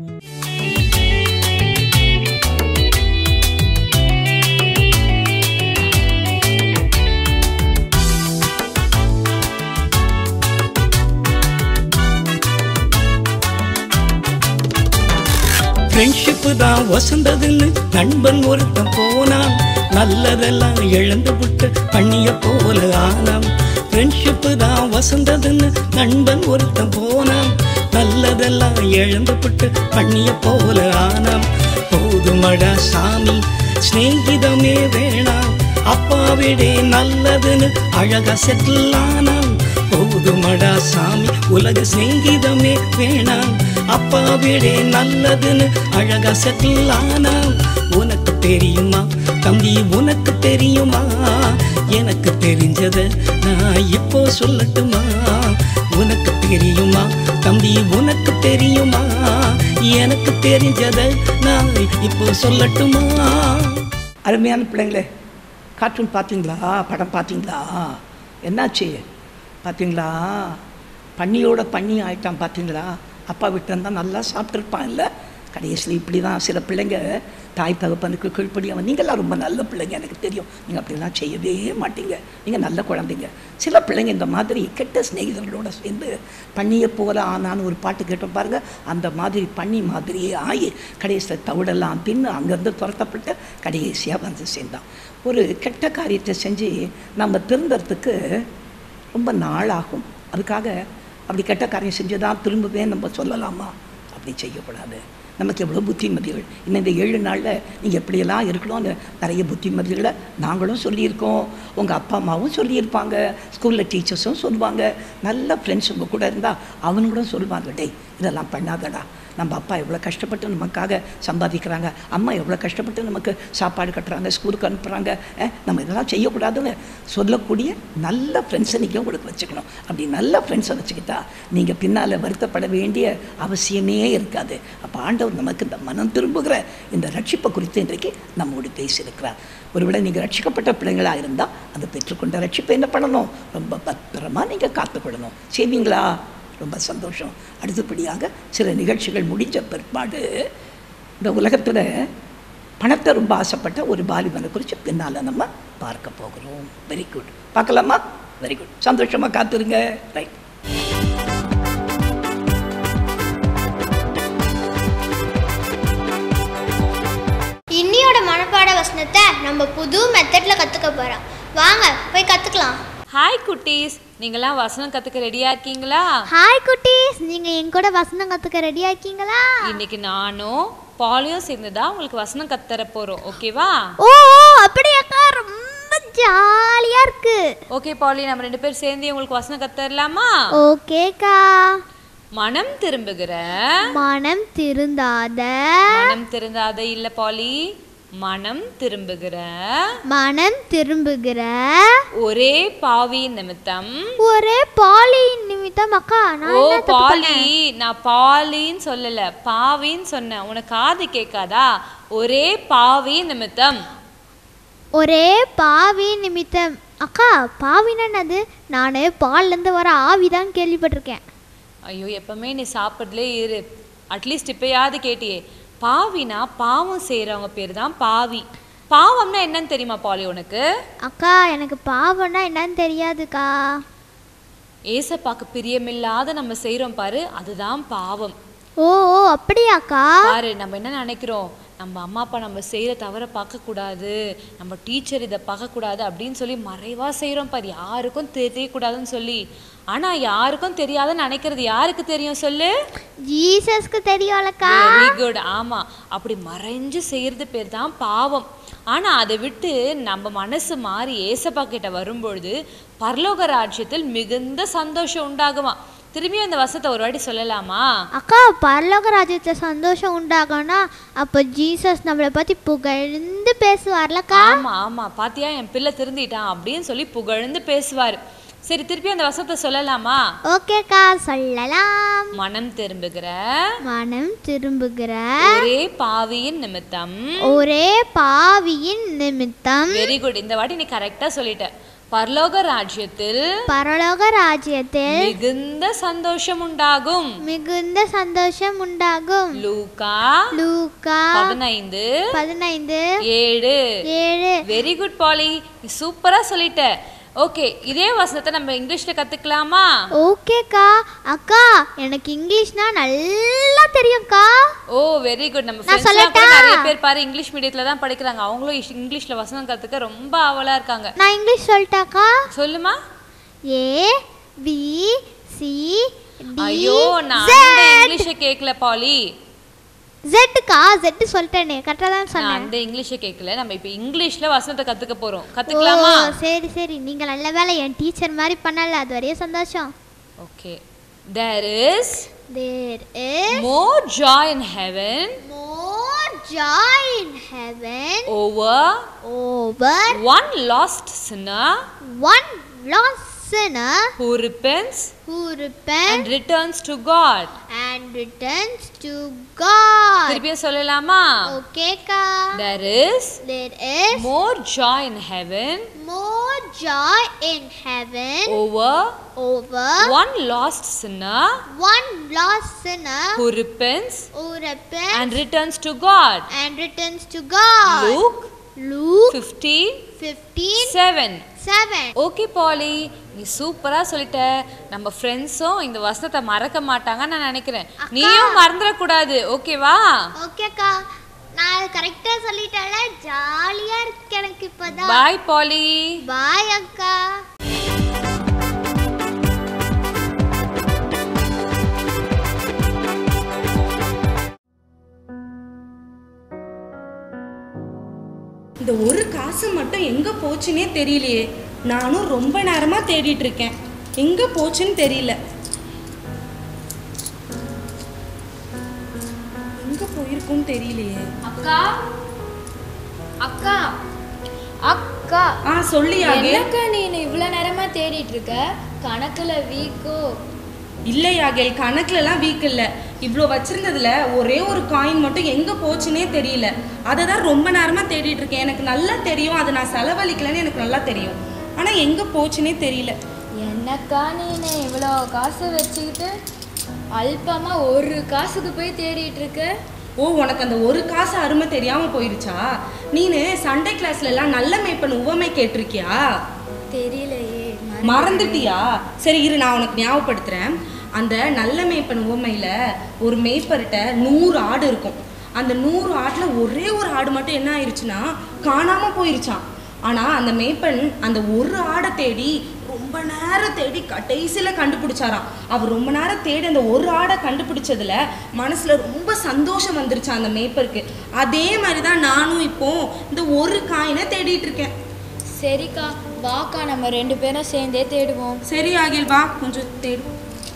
ஃப்ரெண்ட்ஷிப்பு தான் வசந்ததுன்னு நண்பன் ஒருத்தன் போனான் நல்லதெல்லாம் இழந்து விட்டு பண்ணிய போல ஆனான் ஃப்ரெண்ட்ஷிப்பு தான் வசந்ததுன்னு நண்பன் ஒருத்தன் போனான் நல்லதெல்லாம் இழந்து விட்டு பண்ணிய போல ஆனான் போதுமடா சாமி சிநேகிதமே வேணாம் அப்பாவிடே நல்லதுன்னு அழகா செட்டில் ஆனான் போதுமடா சாமி உலக சிநேகிதமே வேணாம் அப்பாவிடே நல்லதுன்னு அழகா செட்டில் ஆனாம் உனக்கு தெரியுமா தம்பி உனக்கு தெரியுமா எனக்கு தெரிஞ்சத நான் இப்போ சொல்லட்டுமா உனக்கு தெரியுமா தம்பி உனக்கு தெரியுமா எனக்கு தெரிஞ்சத நான் இப்போ சொல்லட்டுமா அருமையான பிள்ளைங்களே கார்ட்டூன் பார்த்தீங்களா படம் பார்த்தீங்களா என்னாச்சு பார்த்தீங்களா பன்னியோட பண்ணி ஆயிட்டான் பார்த்தீங்களா அப்பா விட்டு இருந்தால் நல்லா சாப்பிட்ருப்பான் இல்லை கடைசியில் இப்படி தான் சில பிள்ளைங்க தாய் தகப்பனுக்கு கீழ்ப்படியாமல் நீங்களாம் ரொம்ப நல்ல பிள்ளைங்க எனக்கு தெரியும் நீங்கள் அப்படிலாம் செய்யவே மாட்டீங்க நீங்கள் நல்ல குழந்தைங்க சில பிள்ளைங்க இந்த மாதிரி கெட்ட சிநேகிதர்களோட சேர்ந்து பண்ணிய போல ஆனான்னு ஒரு பாட்டு கேட்டோம் பாருங்க அந்த மாதிரி பண்ணி மாதிரியே ஆகி கடைசியில் தவிடெல்லாம் தின்னு அங்கேருந்து துரத்தப்பட்டு கடைசியாக வந்து சேர்ந்தான் ஒரு கெட்ட காரியத்தை செஞ்சு நம்ம திருந்துறதுக்கு ரொம்ப நாள் ஆகும் அதுக்காக அப்படி கெட்ட காரியம் செஞ்சு தான் திரும்பவே நம்ம சொல்லலாமா அப்படி செய்யக்கூடாது நமக்கு எவ்வளோ புத்திமதிகள் இன்னும் இந்த ஏழு நாளில் நீங்கள் எப்படியெல்லாம் இருக்கணும்னு நிறைய புத்திமதிகளை நாங்களும் சொல்லியிருக்கோம் உங்கள் அப்பா அம்மாவும் சொல்லியிருப்பாங்க ஸ்கூலில் டீச்சர்ஸும் சொல்லுவாங்க நல்ல ஃப்ரெண்ட்ஸ் உங்கள் கூட இருந்தால் அவனுங்களும் சொல்லுவாங்க டேய் இதெல்லாம் பண்ணாதடா நம்ம அப்பா எவ்வளோ கஷ்டப்பட்டு நமக்காக சம்பாதிக்கிறாங்க அம்மா எவ்வளோ கஷ்டப்பட்டு நமக்கு சாப்பாடு கட்டுறாங்க ஸ்கூலுக்கு அனுப்புகிறாங்க அஹ், நம்ம இதெல்லாம் செய்யக்கூடாதுன்னு சொல்லக்கூடிய நல்ல ஃப்ரெண்ட்ஸை நீங்கள் உங்களுக்கு வச்சுக்கணும் அப்படி நல்ல ஃப்ரெண்ட்ஸை வச்சுக்கிட்டா நீங்கள் பின்னால் வருத்தப்பட வேண்டிய அவசியமே இருக்காது அப்போ ஆண்டவர் நமக்கு இந்த மனம் திரும்புகிற இந்த ரட்சிப்பை குறித்து இன்றைக்கு நம்மோடு பேசியிருக்கிறார் ஒருவேளை நீங்கள் ரட்சிக்கப்பட்ட பிள்ளைங்களாக இருந்தால் அந்த பெற்றுக்கொண்ட ரட்சிப்பை என்ன பண்ணணும் ரொம்ப பத்திரமா நீங்கள் காத்துக்கொள்ளணும் செய்வீங்களா ரொம்ப சந்தோஷம் அடுத்தபடியாக சில நிகழ்ச்சிகள் முடிஞ்ச பிற்பாடு இந்த உலகத்தில் பணத்தை ரொம்ப ஆசைப்பட்ட ஒரு பாலிபனை குறித்து பின்னால் நம்ம பார்க்க போகிறோம் வெரி குட் பார்க்கலாமா வெரி குட் சந்தோஷமாக காத்துருங்க ரைட் இன்னியோட மனப்பாட வசனத்தை நம்ம புது மெத்தட்ல கத்துக்க போறோம் வாங்க போய் கத்துக்கலாம் ஹாய் குட்டீஸ் நீங்களாம் வசனம் கத்துக்க ரெடியா இருக்கீங்களா ஹாய் குட்டீஸ் நீங்க என் கூட வசனம் கத்துக்க ரெடியா இருக்கீங்களா இன்னைக்கு நானும் பாலியும் சேர்ந்து தான் உங்களுக்கு வசனம் கத்தர போறோம் ஓகேவா ஓ ஓ, அப்படியாக்கா ரொம்ப ஜாலியா இருக்கு ஓகே பாலி நம்ம ரெண்டு பேரும் சேர்ந்து உங்களுக்கு வசனம் கத்தரலாமா ஓகேக்கா மனம் திரும்புகிற மனம் திருந்தாத மனம் திருந்தாத இல்ல பாலி மனம் திரும்புகிற மனம் திரும்புகிற ஒரே பாவி நிமித்தம் ஒரே பாலியின் நிமித்தம் அக்கா நான் ஓ என்ன தப்பு பாலி நான் பாலின்னு சொல்லல பாவின்னு சொன்னேன் உனக்கு காது கேட்காதா ஒரே பாவி நிமித்தம் ஒரே பாவி நிமித்தம் அக்கா பாவினா என்னது நான் பால்லேருந்து வர ஆவி தான் கேள்விப்பட்டிருக்கேன் ஐயோ எப்பவுமே நீ சாப்பிட்றதுலே இரு அட்லீஸ்ட் இப்பயாவது கேட்டியே பாவினா பாவம் செய்கிறவங்க பேர் தான் பாவி பாவம்னா என்னன்னு தெரியுமா பாலி உனக்கு அக்கா எனக்கு பாவம்னா என்னன்னு தெரியாதுக்கா ஏசப்பாக்கு பிரியமில்லாத நம்ம செய்கிறோம் பாரு அதுதான் பாவம் ஓ ஓ அப்படியாக்கா பாரு நம்ம என்ன நினைக்கிறோம் நம்ம அம்மா அப்பா நம்ம செய்கிற தவறை பார்க்கக்கூடாது நம்ம டீச்சர் இதை பார்க்கக்கூடாது அப்படின்னு சொல்லி மறைவா செய்கிறோம் பாரு யாருக்கும் தெரியக்கூடாதுன்னு சொல்லி ஆனால் யாருக்கும் தெரியாதுன்னு நினைக்கிறது யாருக்கு தெரியும் சொல்லு ஜீசஸ்க்கு தெரியும்லக்கா வெரி குட் ஆமாம் அப்படி மறைஞ்சு செய்கிறது பேர் தான் பாவம் ஆனால் அதை விட்டு நம்ம மனசு மாறி ஏசப்பா கிட்ட வரும்பொழுது பரலோக ராஜ்யத்தில் மிகுந்த சந்தோஷம் உண்டாகுமா திரும்பியும் அந்த வசத்தை ஒரு வாட்டி சொல்லலாமா அக்கா பரலோக ராஜ்யத்தில் சந்தோஷம் உண்டாகும்னா அப்போ ஜீசஸ் நம்மளை பற்றி புகழ்ந்து பேசுவார்லக்கா ஆமா ஆமா பாத்தியா என் பிள்ளை திருந்திட்டான் அப்படின்னு சொல்லி புகழ்ந்து பேசுவார் சரி திருப்பி அந்த வசத்தை சொல்லலாமா ஓகேக்கா சொல்லலாம் மனம் திரும்புகிற மனம் திரும்புகிற ஒரே பாவியின் நிமித்தம் ஒரே பாவியின் நிமித்தம் வெரி குட் இந்த வாட்டி நீ கரெக்டா சொல்லிட்ட பரலோக ராஜ்யத்தில் பரலோக ராஜ்யத்தில் மிகுந்த சந்தோஷம் உண்டாகும் மிகுந்த சந்தோஷம் உண்டாகும் லூகா லூக்கா பதினைந்து பதினைந்து ஏழு ஏழு வெரி குட் பாலி நீ சூப்பரா சொல்லிட்ட ஓகே இதே வசனத்தை நம்ம இங்கிலீஷ்ல கத்துக்கலாமா ஓகேக்கா அக்கா எனக்கு இங்கிலீஷ்னா நல்லா தெரியும்க்கா ஓ வெரி குட் நம்ம நான் ஃப்ரெண்ட்ஸ்லாம் கூட சொல்லட்டா? நிறைய பேர் பாரு இங்கிலீஷ் மீடியத்துல தான் படிக்கிறாங்க அவங்களும் இஷ்- இங்கிலீஷ்ல வசனம் கத்துக்க ரொம்ப ஆவலா இருக்காங்க நான் இங்கிலீஷ் சொல்லட்டாக்கா சொல்லுமா ஏ பி சி டி ஐயோ நான் அந்த இங்கிலீஷை கேட்கல பாலி ஜெட்டுக்கா ஜெட்டு சொல்லிட்டேனே கரெக்டாக தான் நான் சொன்னேன் அந்த இங்கிலீஷை கேட்கல நம்ம இப்போ இங்கிலீஷ்ல வசனத்தை கத்துக்க போறோம் ஓ கத்துக்கலாமா சரி சரி நீங்க நல்ல வேலை என் டீச்சர் மாதிரி பண்ணல அது வரையும் சந்தோஷம் okay there is there is more joy in heaven more joy in heaven over over one lost sinner one lost sinner who repents who repents and returns to God and returns to God. திருப்பியும் சொல்லலாமா Okay, ka. there is There is more joy in heaven more joy in heaven over over one lost sinner one lost sinner who repents who repents and returns to God. and returns to God. Luke Luke 15 15 7. 7. Okay பாலி நீ சூப்பரா சொல்லிட்ட நம்ம ஃப்ரெண்ட்ஸும் இந்த வசனத்தை மறக்க மாட்டாங்கன்னு நான் நினைக்கிறேன் நீயும் மறந்துடக்கூடாது ஓகேவா Okay, ka. நான் கரெக்டாக சொல்லிட்டேன்ல ஜாலியாக இருக்கு எனக்கு இப்போதான் பாய் பாலி பாய் அக்கா இந்த ஒரு காசு மட்டும் எங்க போச்சுன்னே தெரியலையே நானும் ரொம்ப நேரமா தேடிட்டு இருக்கேன் எங்க போச்சுன்னு தெரியல எங்க போயிருக்கும்னு தெரியலையே அக்கா அக்கா அக்கா ஆ சொல்லியாகே என்னக்கா நீ இவ்வளோ நேரமா தேடிட்டு இருக்க கணக்குல வீக்கோ இல்லையாகேல் கணக்குலலாம் வீக் இல்லை இவ்வளோ வச்சிருந்ததுல ஒரே ஒரு காயின் மட்டும் எங்க போச்சுன்னே தெரியல அதை தான் ரொம்ப நேரமா தேடிட்டு இருக்கேன் எனக்கு நல்லா தெரியும் அதை நான் செலவழிக்கலன்னு எனக்கு நல்லா தெரியும் ஆனா எங்க போச்சுன்னே தெரியல என்னக்கா நீ இவ்வளோ காசை வச்சுக்கிட்டு அல்பமா ஒரு காசுக்கு போய் தேடிட்டு இருக்க ஓ உனக்கு அந்த ஒரு காசு அருமை தெரியாம போயிருச்சா நீனு சண்டே கிளாஸ்ல எல்லாம் நல்ல மேய்ப்பன் உவமை கேட்டிருக்கியா தெரியலையே மறந்துட்டியா சரி இரு நான் உனக்கு ஞாபகப்படுத்துறேன் அந்த நல்ல மேய்ப்பன் உவமையில ஒரு மேய்ப்பர்கிட்ட நூறு ஆடு இருக்கும் அந்த நூறு ஆட்டுல ஒரே ஒரு ஆடு மட்டும் என்ன ஆயிருச்சுன்னா காணாம போயிருச்சான் ஆனா அந்த மேய்ப்பன் அந்த ஒரு ஆடை தேடி ரொம்ப நேரம் தேடி கடைசியில கண்டுபிடிச்சாராம் அவர் ரொம்ப நேரம் தேடி அந்த ஒரு ஆடை கண்டுபிடிச்சதுல மனசுல ரொம்ப சந்தோஷம் வந்துருச்சான் அந்த மேய்ப்பருக்கு அதே மாதிரி தான் நானும் இப்போ இந்த ஒரு காயினை தேடிட்டு இருக்கேன் சரிக்கா வாக்கா நம்ம ரெண்டு பேரும் சேர்ந்தே தேடுவோம் சரி ஆகில் வா கொஞ்சம் தேடு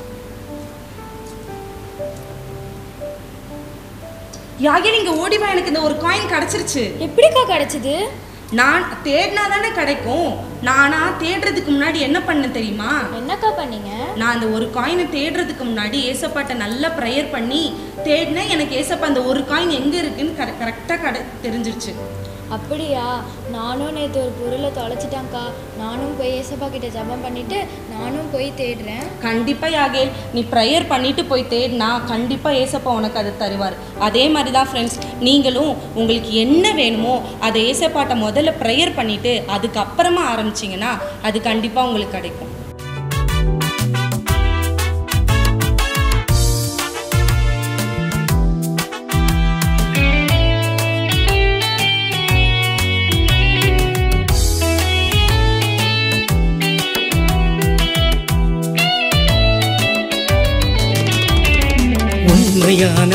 யாகில் இங்க ஓடி வா எனக்கு இந்த ஒரு காயின் கிடைச்சிருச்சு எப்படிக்கா கிடைச்சது நான் தேடினா தானே கிடைக்கும் நானா தேடுறதுக்கு முன்னாடி என்ன பண்ண தெரியுமா என்னக்கா பண்ணீங்க நான் அந்த ஒரு காயினை தேடுறதுக்கு முன்னாடி ஏசப்பாட்ட நல்லா ப்ரேயர் பண்ணி தேடினேன் எனக்கு ஏசப்பா அந்த ஒரு காயின் எங்க இருக்குன்னு கரெ கரெக்டாக கடை தெரிஞ்சிருச்சு அப்படியா நானும் நேற்று ஒரு பொருளை தொலைச்சிட்டாங்க்கா நானும் போய் ஏசப்பா கிட்ட ஜெபம் பண்ணிட்டு நானும் போய் தேடுறேன் கண்டிப்பா யாகேல் நீ ப்ரேயர் பண்ணிட்டு போய் தேடினா கண்டிப்பா ஏசப்பா உனக்கு அதை தருவார் அதே மாதிரி தான் ஃப்ரெண்ட்ஸ் நீங்களும் உங்களுக்கு என்ன வேணுமோ அதை ஏசப்பாட்ட முதல்ல ப்ரேயர் பண்ணிட்டு அதுக்கப்புறமா ஆரம்பிச்சிங்கன்னா அது கண்டிப்பா உங்களுக்கு கிடைக்கும்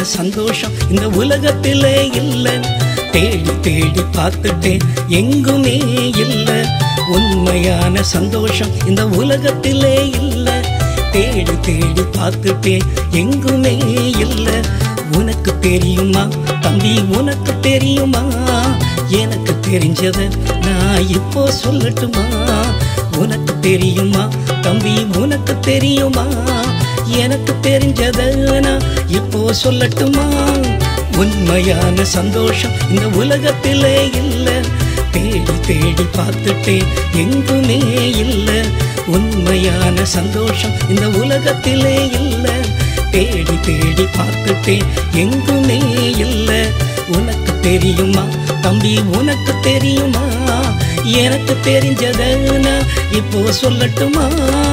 சந்தோஷம் இந்த உலகத்திலே இல்லை தேடி தேடி பார்த்துட்டேன் எங்குமே இல்லை உண்மையான சந்தோஷம் இந்த உலகத்திலே இல்லை தேடி தேடி பார்த்துட்டேன் எங்குமே இல்லை உனக்கு தெரியுமா தம்பி உனக்கு தெரியுமா எனக்கு தெரிஞ்சத நான் இப்போ சொல்லட்டுமா உனக்கு தெரியுமா தம்பி உனக்கு தெரியுமா எனக்கு தெரிஞ்சத நான் இப்போ சொல்லட்டுமா உண்மையான சந்தோஷம் இந்த உலகத்திலே இல்லை தேடி தேடி பார்த்துட்டேன் எங்குமே இல்லை உண்மையான சந்தோஷம் இந்த உலகத்திலே இல்லை தேடி தேடி பார்த்துட்டேன் எங்குமே இல்லை உனக்கு தெரியுமா தம்பி உனக்கு தெரியுமா எனக்கு தெரிஞ்சத நான் இப்போ சொல்லட்டுமா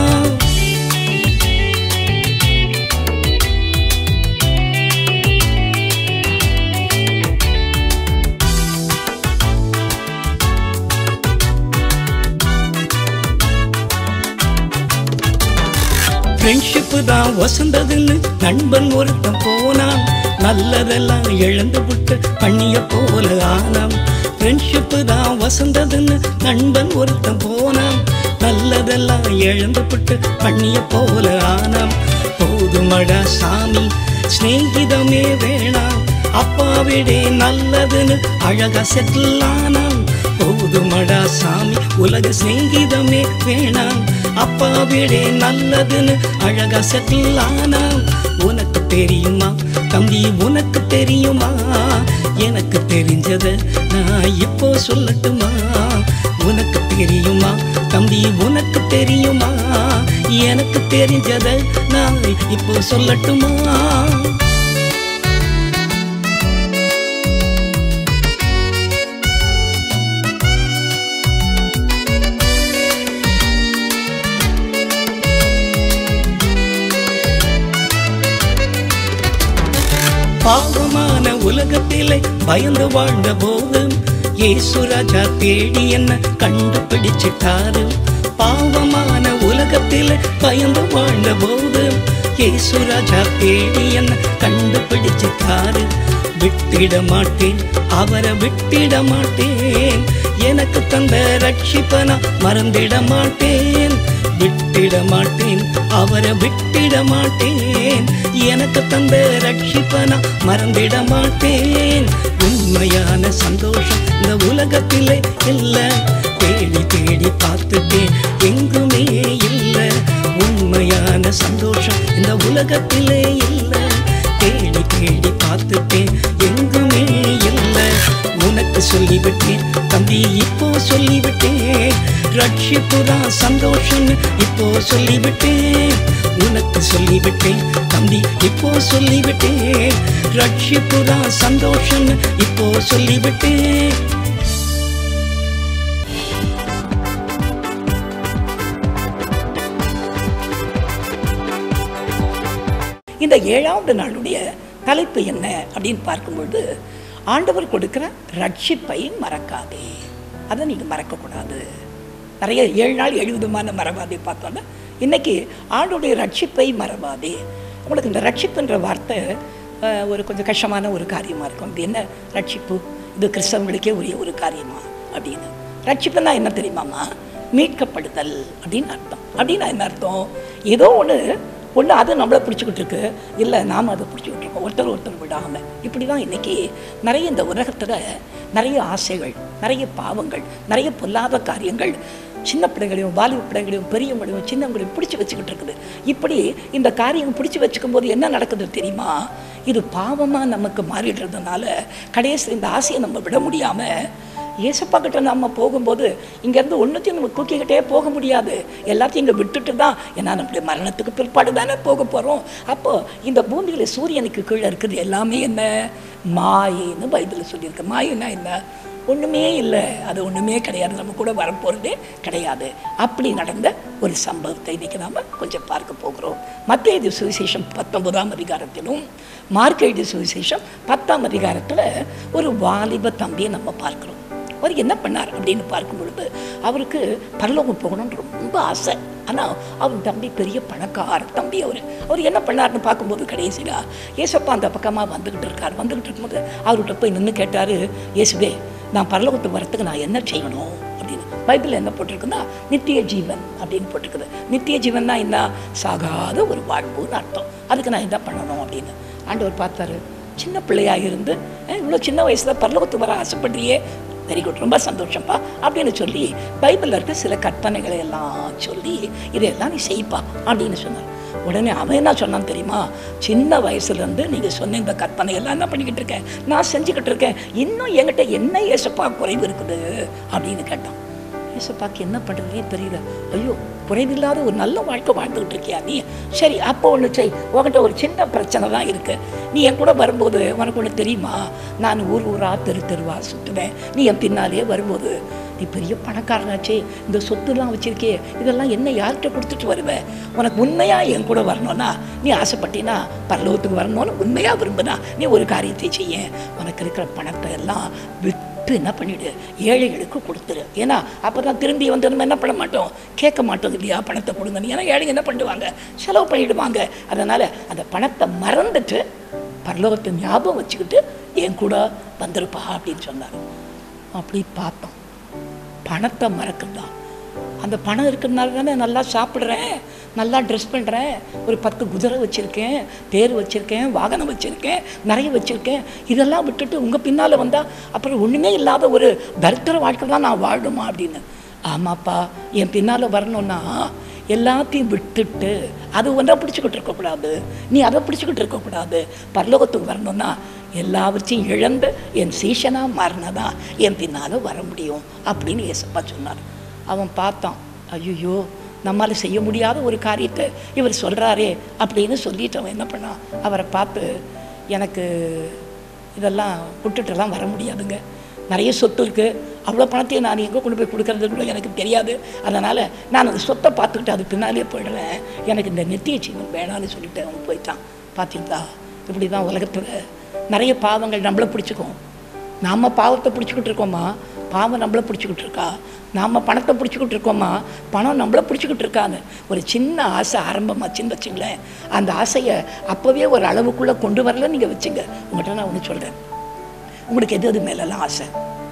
ஃப்ரெண்ட்ஷிப்பு தான் வசந்ததுன்னு நண்பன் ஒருத்தன் போனான் நல்லதெல்லாம் இழந்து விட்டு பண்ணிய போல ஆனான் ஃப்ரெண்ட்ஷிப்பு தான் வசந்ததுன்னு நண்பன் ஒருத்தன் போனான் நல்லதெல்லாம் இழந்து விட்டு பண்ணிய போல ஆனான் போதுமடா சாமி சிநேகிதமே வேணாம் அப்பாவிடே நல்லதுன்னு அழகா செட்டில் ஆனான் போதுமடா சாமி உலக சிநேகிதமே வேணாம் அப்பாவிடே நல்லதுன்னு அழகா செட்டில் ஆனாம் உனக்கு தெரியுமா தம்பி உனக்கு தெரியுமா எனக்கு தெரிஞ்சத நான் இப்போ சொல்லட்டுமா உனக்கு தெரியுமா தம்பி உனக்கு தெரியுமா எனக்கு தெரிஞ்சத நான் இப்போ சொல்லட்டுமா பாவமான உலகத்திலே பயந்து வாழ்ந்த போது இயேசு ராஜா தேடி என்ன கண்டுபிடிச்சிட்டாரு பாவமான உலகத்திலே பயந்து வாழ்ந்த போது இயேசு ராஜா தேடி என்ன கண்டுபிடிச்சிட்டாரு விட்டிட மாட்டேன் அவரை விட்டிட மாட்டேன் எனக்கு தந்த ரட்சிப்பனா மறந்திட மாட்டேன் விட்டிட மாட்டேன் அவரை விட்டிட மாட்டேன் எனக்கு தந்த ரட்சிப்பனா மறந்திட மாட்டேன் உண்மையான சந்தோஷம் இந்த உலகத்திலே இல்லை தேடி தேடி பார்த்துட்டேன் எங்குமே இல்லை உண்மையான சந்தோஷம் இந்த உலகத்திலே இல்லை தேடி தேடி பார்த்துட்டேன் எங்குமே இல்லை உனக்கு சொல்லிவிட்டேன் தம்பி இப்போ சொல்லிவிட்டேன் ரட்சிப்புதான் சந்தோஷம்னு இப்போ சொல்லிவிட்டேன் உனக்கு சொல்லிவிட்டேன் தம்பி இப்போ சொல்லிவிட்டேன் ரட்சிப்புதான் சந்தோஷம்னு இப்போ சொல்லிவிட்டேன் இந்த ஏழாவது நாளுடைய தலைப்பு என்ன அப்படின்னு பார்க்கும்பொழுது ஆண்டவர் கொடுக்கிற ரட்சிப்பை மறக்காதே அதை நீங்கள் மறக்கக்கூடாது நிறைய ஏழு நாள் ஏழு விதமான மறவாதே பார்த்தோன்னா இன்னைக்கு ஆண்டுடைய ரட்சிப்பை மறவாதே உங்களுக்கு இந்த ரட்சிப்புன்ற வார்த்தை அஹ், ஒரு கொஞ்சம் கஷ்டமான ஒரு காரியமாக இருக்கும் இது என்ன ரட்சிப்பு இது கிறிஸ்தவங்களுக்கே உரிய ஒரு காரியமா அப்படின்னு ரட்சிப்புன்னா என்ன தெரியுமாம்மா மீட்கப்படுதல் அப்படின்னு அர்த்தம் அப்படின்னா என்ன அர்த்தம் ஏதோ ஒன்று ஒன்று அது நம்மளை பிடிச்சிக்கிட்டு இருக்கு இல்லை நாம் அதை பிடிச்சிக்கிட்டு இருக்கோம் ஒருத்தர் ஒருத்தர் விடாமல் இப்படி தான் இன்றைக்கி நிறைய இந்த உலகத்தில் நிறைய ஆசைகள் நிறைய பாவங்கள் நிறைய பொல்லாத காரியங்கள் சின்ன பிள்ளைகளையும் வாலிப பிள்ளைகளையும் பெரியவங்களையும் சின்னவங்களையும் பிடிச்சி வச்சுக்கிட்டு இருக்குது இப்படி இந்த காரியம் பிடிச்சி வச்சுக்கும் போது என்ன நடக்குது தெரியுமா இது பாவமாக நமக்கு மாறிடுறதுனால கடைசி இந்த ஆசையை நம்ம விட முடியாமல் ஏசப்பா கிட்ட நம்ம போகும்போது இங்கேருந்து ஒன்றுத்தையும் நம்ம தூக்கிக்கிட்டே போக முடியாது எல்லாத்தையும் இங்கே விட்டுட்டு தான் ஏன்னா நம்முடைய மரணத்துக்கு பிற்பாடு தானே போக போகிறோம் அப்போ இந்த பூமியில் சூரியனுக்கு கீழே இருக்குது எல்லாமே என்ன மாயின்னு பைபிளில் சொல்லியிருக்கு மாயின்னா என்ன ஒன்றுமே இல்லை அது ஒன்றுமே கிடையாது நம்ம கூட வரப்போகிறதே கிடையாது அப்படி நடந்த ஒரு சம்பவத்தை இன்னைக்கு நாம் கொஞ்சம் பார்க்க போகிறோம் மத்திய இது சுவிசேஷம் பத்தொன்பதாம் அதிகாரத்திலும் மார்க் எழுதிய சுவிசேஷம் பத்தாம் அதிகாரத்தில் ஒரு வாலிப தம்பியை நம்ம பார்க்குறோம் அவர் என்ன பண்ணார் அப்படின்னு பார்க்கும் பொழுது அவருக்கு பரலோகம் போகணும்னு ரொம்ப ஆசை ஆனால் அவர் தம்பி பெரிய பணக்கார தம்பி அவர் அவர் என்ன பண்ணாருன்னு பார்க்கும்போது கடைசியில் ஏசப்பா அந்த பக்கமாக வந்துக்கிட்டு இருக்கார் வந்துக்கிட்டு இருக்கும்போது அவர்கிட்ட போய் நின்று கேட்டார் இயேசுவே நான் பரலோகத்துக்கு வரத்துக்கு நான் என்ன செய்யணும் அப்படின்னு பைபிளில் என்ன போட்டிருக்குன்னா நித்திய ஜீவன் அப்படின்னு போட்டிருக்குது நித்திய ஜீவன்னா என்ன சாகாத ஒரு வாழ்வுன்னு அர்த்தம் அதுக்கு நான் என்ன பண்ணணும் அப்படின்னு ஆண்டவர் பார்த்தாரு சின்ன பிள்ளையா இருந்து இவ்வளோ சின்ன வயசுல பரலோகத்துக்கு வர ஆசைப்படுறியே வெரி குட் ரொம்ப சந்தோஷம்ப்பா அப்படின்னு சொல்லி பைபிளில் இருக்க சில கற்பனைகளை எல்லாம் சொல்லி இதையெல்லாம் நீ செய்ப்பா அப்படின்னு சொன்னார் உடனே அவன் என்ன சொன்னான் தெரியுமா சின்ன வயசுலேருந்து நீங்கள் சொன்ன இந்த கற்பனை எல்லாம் என்ன பண்ணிக்கிட்டு இருக்கேன் நான் செஞ்சுக்கிட்டு இருக்கேன் இன்னும் என்கிட்ட என்ன ஏசப்பா குறைவு இருக்குது அப்படின்னு கேட்டான் ஏசப்பாக்கு என்ன பண்ணுறதுனே தெரியல ஐயோ குறைவில்லாத ஒரு நல்ல வாழ்க்கை வாழ்ந்துகிட்டு இருக்கியா நீ சரி அப்போ ஒன்று செய் உன்கிட்ட ஒரு சின்ன பிரச்சனை தான் இருக்கு நீ என் கூட வரும்போது உனக்கு ஒன்று தெரியுமா நான் ஊர் ஊரா தெரு தெருவா சுற்றுவேன் நீ என் பின்னாலே வரும்போது நீ பெரிய பணக்காரனாச்சே இந்த சொத்துலாம் வச்சிருக்கே இதெல்லாம் என்ன யார்கிட்ட கொடுத்துட்டு வருவேன் உனக்கு உண்மையாக என் கூட வரணும்னா நீ ஆசைப்பட்டினா பரலோகத்துக்கு வரணும்னு உண்மையாக விரும்புனா நீ ஒரு காரியத்தை செய்ய உனக்கு இருக்கிற பணத்தை எல்லாம் விட்டு என்ன பண்ணிடு ஏழைகளுக்கு கொடுத்துரு ஏன்னா அப்போ தான் திரும்பி வந்து நம்ம என்ன பண்ண மாட்டோம் கேட்க மாட்டோம் இல்லையா பணத்தை கொடுங்க ஏன்னா ஏழைங்க என்ன பண்ணுவாங்க செலவு பண்ணிடுவாங்க அதனால் அந்த பணத்தை மறந்துட்டு பரலோகத்தை ஞாபகம் வச்சுக்கிட்டு என் கூட வந்திருப்பா அப்படின்னு சொன்னார் அப்படி பார்த்தோம் பணத்தை மறக்கிறதா அந்த பணம் இருக்கிறதுனால தானே நல்லா சாப்பிட்றேன் நல்லா ட்ரெஸ் பண்ணுறேன் ஒரு பத்து குதிரை வச்சுருக்கேன் தேர் வச்சுருக்கேன் வாகனம் வச்சுருக்கேன் நிறைய வச்சுருக்கேன் இதெல்லாம் விட்டுட்டு உங்கள் பின்னால் வந்தால் அப்புறம் ஒன்றுமே இல்லாத ஒரு தரித்திர வாழ்க்கை தான் நான் வாழணுமா அப்படின்னு ஆமாப்பா என் பின்னால் வரணும்னா எல்லாத்தையும் விட்டுட்டு அது ஒன்றா பிடிச்சிக்கிட்டு இருக்கக்கூடாது நீ அதை பிடிச்சிக்கிட்டு இருக்கக்கூடாது பரலோகத்துக்கு வரணும்னா எல்லாவற்றையும் இழந்து என் சீஷனாக மாறினதான் என் பின்னால் வர முடியும் அப்படின்னு ஏசப்பா சொன்னார் அவன் பார்த்தான் ஐயோ நம்மால் செய்ய முடியாத ஒரு காரியத்தை இவர் சொல்கிறாரே அப்படின்னு சொல்லிட்டு அவன் என்ன பண்ணான் அவரை பார்த்து எனக்கு இதெல்லாம் விட்டுட்டுலாம் வர முடியாதுங்க நிறைய சொத்து இருக்குது அவ்வளோ பணத்தையும் நான் எங்கே கொண்டு போய் கொடுக்கறது கூட எனக்கு தெரியாது அதனால் நான் அந்த சொத்தை பார்த்துக்கிட்டு அது பின்னாலே போயிடுறேன் எனக்கு இந்த நித்திய ஜீவன் வேணான்னு சொல்லிட்டு அவன் போயிட்டான் பார்த்தீங்களா இப்படி தான் உலகத்தில் நிறைய பாவங்கள் நம்மளை பிடிச்சிக்கும் நாம் பாவத்தை பிடிச்சிக்கிட்டு இருக்கோமா பாவம் நம்மளை பிடிச்சிக்கிட்டு இருக்கா நாம் பணத்தை பிடிச்சிக்கிட்டு இருக்கோமா பணம் நம்மளை பிடிச்சிக்கிட்டு இருக்கான்னு ஒரு சின்ன ஆசை ஆரம்பமாச்சுன்னு வச்சுங்களேன் அந்த ஆசையை அப்போவே ஒரு அளவுக்குள்ளே கொண்டு வரல நீங்கள் வச்சுங்க உங்கள்கிட்ட நான் ஒன்று சொல்கிறேன் உங்களுக்கு எது எது மேலெல்லாம் ஆசை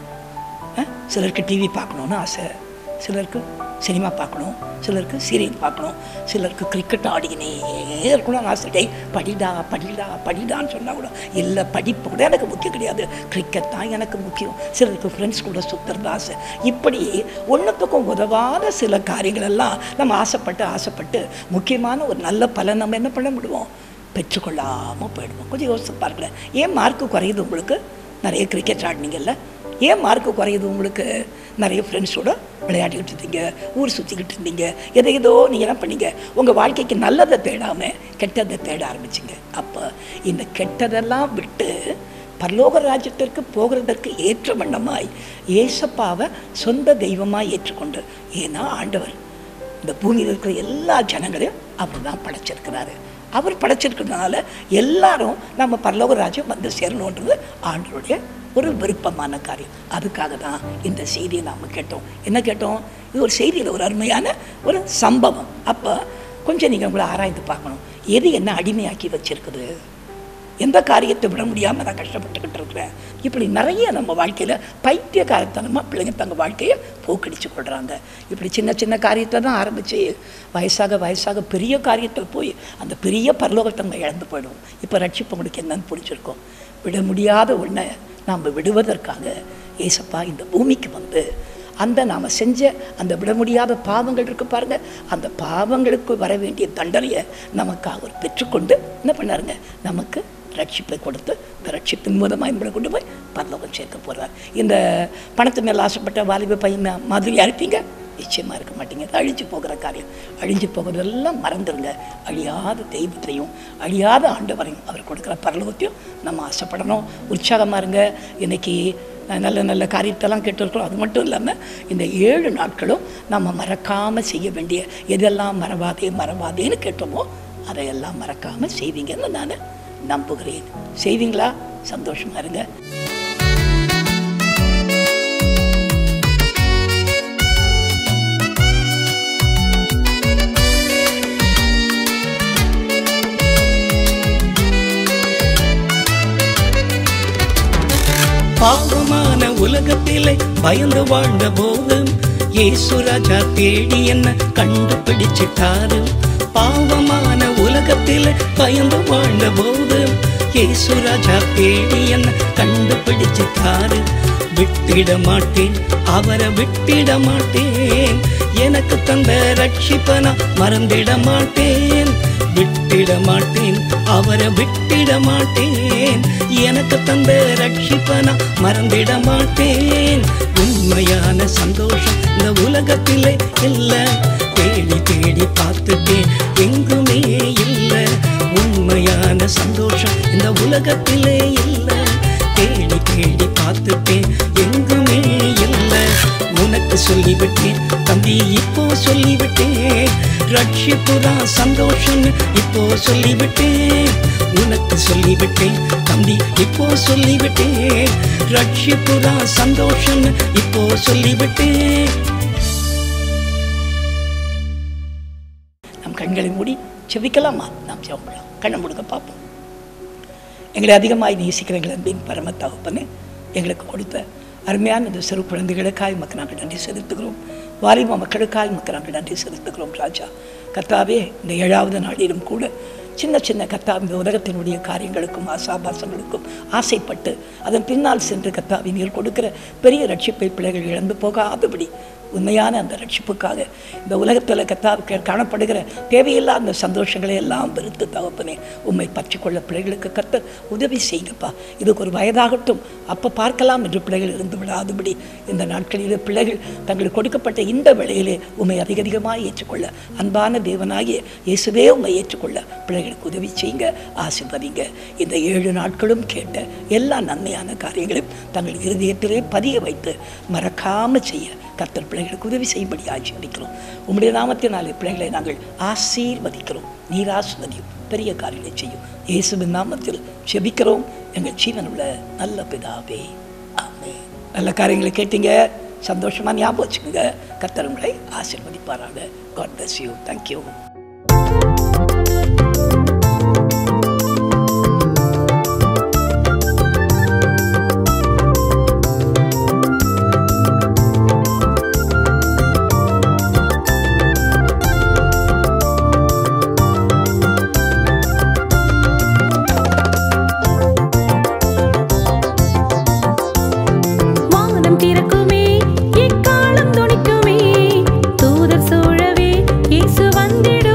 ஆ? சிலருக்கு டிவி பார்க்கணுன்னு ஆசை சிலருக்கு சினிமா பார்க்கணும் சிலருக்கு சீரியல் பார்க்கணும் சிலருக்கு கிரிக்கெட் ஆடிக்கினே இருக்கணும்னு ஆசை டேய் படிடா படிடா படிடான்னு சொன்னால் கூட இல்லை படிப்பு கூட எனக்கு முக்கியம் கிடையாது கிரிக்கெட் தான் எனக்கு முக்கியம் சிலருக்கு ஃப்ரெண்ட்ஸ் கூட சுற்றுறது ஆசை இப்படி ஒன்றுத்துக்கும் உதவாத சில காரியங்கள் எல்லாம் நம்ம ஆசைப்பட்டு ஆசைப்பட்டு முக்கியமான ஒரு நல்ல பலன் நம்ம என்ன பண்ண முடியும் பெற்றுக்கொள்ளாமல் போயிடுவோம் கொஞ்சம் யோசிச்சு பாருங்களேன் ஏன் மார்க்கு குறையுது உங்களுக்கு நிறைய கிரிக்கெட் ஆடினீங்கல்ல ஏன் மார்க்கு குறையுது உங்களுக்கு நிறைய ஃப்ரெண்ட்ஸோட விளையாடிக்கிட்டு இருந்தீங்க ஊர் சுற்றிக்கிட்டு இருந்தீங்க எதை ஏதோ நீங்கள் என்ன பண்ணீங்க உங்கள் வாழ்க்கைக்கு நல்லதை தேடாமல் கெட்டதை தேட ஆரம்பிச்சிங்க அப்போ இந்த கெட்டதெல்லாம் விட்டு பரலோக ராஜ்யத்திற்கு போகிறதற்கு ஏற்ற வண்ணமாய் ஏசப்பாவை சொந்த தெய்வமாக ஏற்றுக்கொண்டு ஏன்னா ஆண்டவர் இந்த பூமியில் இருக்கிற எல்லா ஜனங்களையும் அவர் தான் படைச்சிருக்கிறாரு அவர் படைச்சிருக்கிறதுனால எல்லாரும் நம்ம பரலோக ராஜ்யம் வந்து சேரணுன்றது ஆண்டருடைய ஒரு விருப்பமான காரியம் அதுக்காக தான் இந்த செய்தியை நாம் கேட்டோம் என்ன கேட்டோம் இது ஒரு செய்தியில் ஒரு அருமையான ஒரு சம்பவம் அப்போ கொஞ்சம் நீங்கள் உங்களை ஆராய்ந்து பார்க்கணும் எது என்ன அடிமையாக்கி வச்சிருக்குது எந்த காரியத்தை விட முடியாமல் நான் கஷ்டப்பட்டுக்கிட்டு இருக்கிறேன் இப்படி நிறைய நம்ம வாழ்க்கையில் பைத்தியக்காரத்தனமாக பிள்ளைங்க தங்க வாழ்க்கையை போக்கடிச்சு கொள்கிறாங்க இப்படி சின்ன சின்ன காரியத்தை தான் ஆரம்பித்து வயசாக வயசாக பெரிய காரியத்தில் போய் அந்த பெரிய பரலோகத்தை நம்ம இழந்து போயிடுவோம் இப்போ ரட்சிப்பு உங்களுக்கு என்னன்னு புரிஞ்சிருக்கோம் விட முடியாத ஒன்றை நாம் விடுவதற்காக ஏசப்பா இந்த பூமிக்கு வந்து அந்த நாம் செஞ்ச அந்த விட முடியாத பாவங்கள் இருக்கு பாருங்க அந்த பாவங்களுக்கு வர வேண்டிய தண்டனையை நமக்காக அவர் பெற்றுக்கொண்டு என்ன பண்ணாருங்க நமக்கு ரட்சிப்பை கொடுத்து இந்த ரட்சிப்பின் மூலமாக நம்மளை கொண்டு போய் பரலோகம் சேர்க்க போகிறார் இந்த பணத்து மேலே ஆசைப்பட்ட வாலிப பையன் மா- மாதிரியா இருப்பீங்க நிச்சயமாக இருக்க மாட்டீங்க அது அழிஞ்சு போகிற காரியம் அழிஞ்சு போகிறதெல்லாம் மறந்துடுங்க அழியாத தெய்வத்தையும் அழியாத ஆண்டவரையும் அவர் கொடுக்குற பரலோகத்தையும் நம்ம ஆசைப்படணும் உற்சாகமாக இருங்க இன்னைக்கு அஹ், நல்ல நல்ல காரியத்தெல்லாம் கேட்டிருக்கிறோம் அது மட்டும் இல்லாமல் இந்த ஏழு நாட்களும் நம்ம மறக்காமல் செய்ய வேண்டிய எதெல்லாம் மறவாதே மறவாதேன்னு கேட்டோமோ அதையெல்லாம் மறக்காமல் செய்வீங்கன்னு நான் நம்புகிறேன் செய்வீங்களா சந்தோஷமா இருங்க பாவமான உலகத்திலே பயந்து வாழ்ந்த போதும் இயேசு ராஜா தேடி என்ன கண்டுபிடிச்சிட்டாரு பாவமான உலகத்திலே பயந்து வாழ்ந்த போதும் இயேசு ராஜா தேடி என்ன கண்டுபிடிச்சிட்டாரு விட்டிட மாட்டேன் அவரை விட்டிட மாட்டேன் எனக்கு தந்த ரட்சிப்பனா மறந்திட மாட்டேன் விட்டிட மாட்டேன் அவரை விட்டிட மாட்டேன் எனக்கு தந்த ரட்சிப்பனா மறந்திட மாட்டேன் உண்மையான சந்தோஷம் இந்த உலகத்திலே இல்ல தேடி தேடி பார்த்துட்டேன் எங்குமே இல்ல உண்மையான சந்தோஷம் இந்த உலகத்திலே இல்ல தேடி தேடி பார்த்துட்டேன் எங்குமே இல்ல உனக்கு சொல்லிவிட்டேன் தம்பி இப்போ சொல்லிவிட்டேன் ரட்சிப்புதான் சந்தோஷம்னு இப்போ சொல்லிவிட்டேன் உனக்கு சொல்லிவிட்டேன் தம்பி இப்போ சொல்லிவிட்டேன் ரட்சிப்புதான் சந்தோஷம்னு இப்போ சொல்லிவிட்டேன் நம் கண்களை மூடி செவிக்கலாமா நாம் ஜெபம் கண்ணை முடுக்க பார்ப்போம் எங்களை அதிகமாய் நேசிக்கிற எங்கள் அன்பின் பரம தகப்பனே எங்களுக்கு கொடுத்த அருமையான இந்த சிறு குழந்தைகளுக்காய் மக்கள் நாங்கள் நன்றி செலுத்துகிறோம் வாலிப மக்களுக்காய் மக்கள் நாங்கள் நன்றி செலுத்துகிறோம் ராஜா கர்த்தாவே இந்த ஏழாவது நாளிலும் கூட சின்ன சின்ன கத்தா இந்த உலகத்தினுடைய காரியங்களுக்கும் ஆசாபாசங்களுக்கும் ஆசைப்பட்டு அதன் பின்னால் சென்று கத்தாவி நீர் கொடுக்கிற பெரிய ரட்சிப்பை பிள்ளைகள் இழந்து போகாதபடி உண்மையான அந்த ரட்சிப்புக்காக இந்த உலகத்தில் கத்தாவுக்கு காணப்படுகிற தேவையில்லாத அந்த சந்தோஷங்களை எல்லாம் வெறுத்து தகப்பனே உண்மை பற்றிக்கொள்ள பிள்ளைகளுக்கு கத்த உதவி செய்யுங்கப்பா இதுக்கு ஒரு வயதாகட்டும் அப்போ பார்க்கலாம் என்று பிள்ளைகள் இருந்து விடாதபடி இந்த நாட்களிலே பிள்ளைகள் தங்களுக்கு கொடுக்கப்பட்ட இந்த வேளையிலே உண்மை அதிக அதிகமாக ஏற்றுக்கொள்ள அன்பான தேவனாகிய இயேசுவே உண்மை ஏற்றுக்கொள்ள பிள்ளைகளுக்கு உதவி செய்யுங்க ஆசீர்வதிங்க இந்த ஏழு நாட்களும் கேட்ட எல்லா நன்மையான காரியங்களையும் தங்கள் இருதயத்திலே பதிய வைத்து மறக்காம செய்ய கர்த்தர் பிள்ளைகளுக்கு உதவி செய்யும்படி ஆட்சியடிக்கிறோம் உம்முடைய நாமத்தினாலே பிள்ளைகளை நாங்கள் ஆசீர்வதிக்கிறோம் நீர் ஆசிர்வதியும் பெரிய காரியங்களை செய்யும் இயேசுவின் நாமத்தில் செபிக்கிறோம் எங்கள் ஜீவனுள்ள நல்ல பிதாவே ஆமே நல்ல காரியங்களை கேட்டீங்க சந்தோஷமா ஞாபகம் வச்சுக்கோங்க கர்த்தர் உங்களை ஆசீர்வதிப்பாராக காட் பிளஸ் யூ தேங்க்யூ வானம் திறக்குமே எக்காலம் துணிக்குமே தூதர் சூழவே இயேசு வந்திட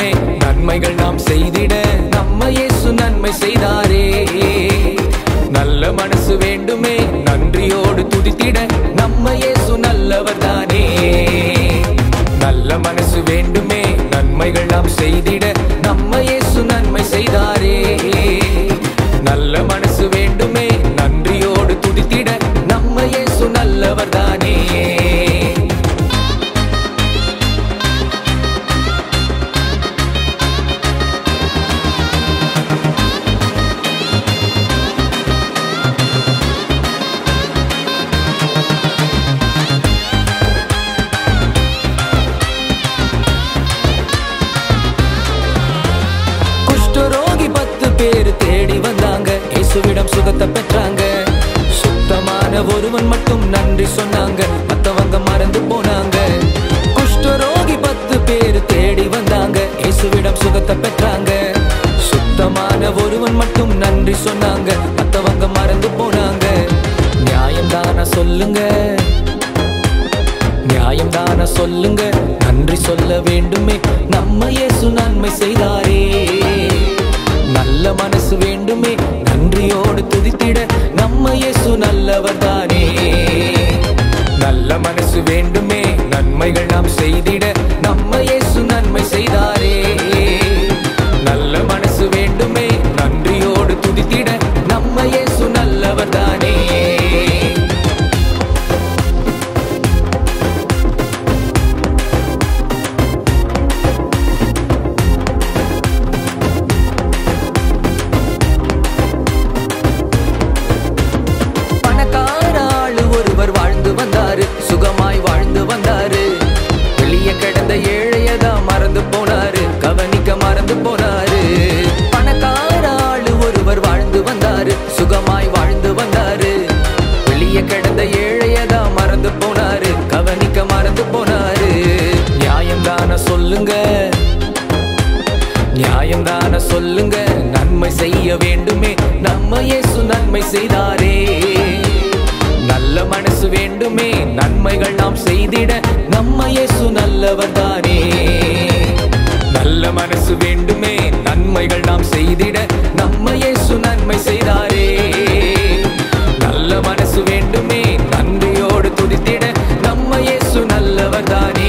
நன்மைகள் நாம் செய்திட நம்ம இயேசு நன்மை செய்தாரே நல்ல மனசு வேண்டுமே நன்றியோடு துதித்திட நம்ம இயேசு நல்லவர் தானே நல்ல மனசு வேண்டுமே நன்மைகள் நாம் செய்திட நம்ம இயேசு நன்மை செய்தாரே நல்ல மனசு வேண்டுமே நன்றியோடு துதித்திட நம்ம இயேசு நல்லவர் தானே குஷ்டரோகி பத்து பேர் தேடி வந்தாங்க இயேசுவிடம் சுகத்தை பெற்றாங்க சுத்தமான ஒருவன் மட்டும் நன்றி சொன்னாங்க மத்தவங்க மறந்து போனாங்க குஷ்டரோகி பத்து பேர் தேடி வந்தாங்க இயேசுவிடம் சுகத்தை பெற்றாங்க சுத்தமான ஒருவன் மட்டும் நன்றி சொன்னாங்க மத்தவங்க மறந்து போனாங்க நியாயம் தான சொல்லுங்க நியாயம் தான சொல்லுங்க நன்றி சொல்ல வேண்டுமே நம்ம இயேசு நன்மை செய்தாரே நல்ல மனசு வேண்டுமே நன்றியோடு துதித்திட நம்ம இயேசு நல்லவர் தானே நல்ல மனசு வேண்டுமே நன்மைகள் நாம் செய்திட நம்ம இயேசு நன்மை செய்தாரே நல்ல மனசு வேண்டுமே நன்றியோடு துதித்திட நம்ம இயேசு நல்லவர் தானே பணக்கார ஆளு ஒருவர் வாழ்ந்து வந்தாரு சுகமாய் வாழ்ந்து வந்தாரு வெளியே கிடந்த ஏழையதா மறந்து போனாரு கவனிக்க மறந்து போனாரு பணக்கார ஆளு ஒருவர் வாழ்ந்து வந்தாரு சுகமாய் வாழ்ந்து வந்தாரு வெளியே கிடந்த ஏழையதா மறந்து போனாரு கவனிக்க மறந்து போனாரு நியாயம் தான சொல்லுங்க நியாயம் தான சொல்லுங்க நன்மை செய்ய வேண்டுமே நம்ம இயேசு நன்மை செய்தாரே நல்ல மனசு வேண்டுமே நன்மைகள் நாம் செய்திட நம்ம இயேசு நல்லவர் தானே நல்ல மனசு வேண்டுமே நன்மைகள் நாம் செய்திட நம்ம இயேசு நன்மை செய்தாரே நல்ல மனசு வேண்டுமே நன்றியோடு துதித்திட நம்ம இயேசு நல்லவர் தானே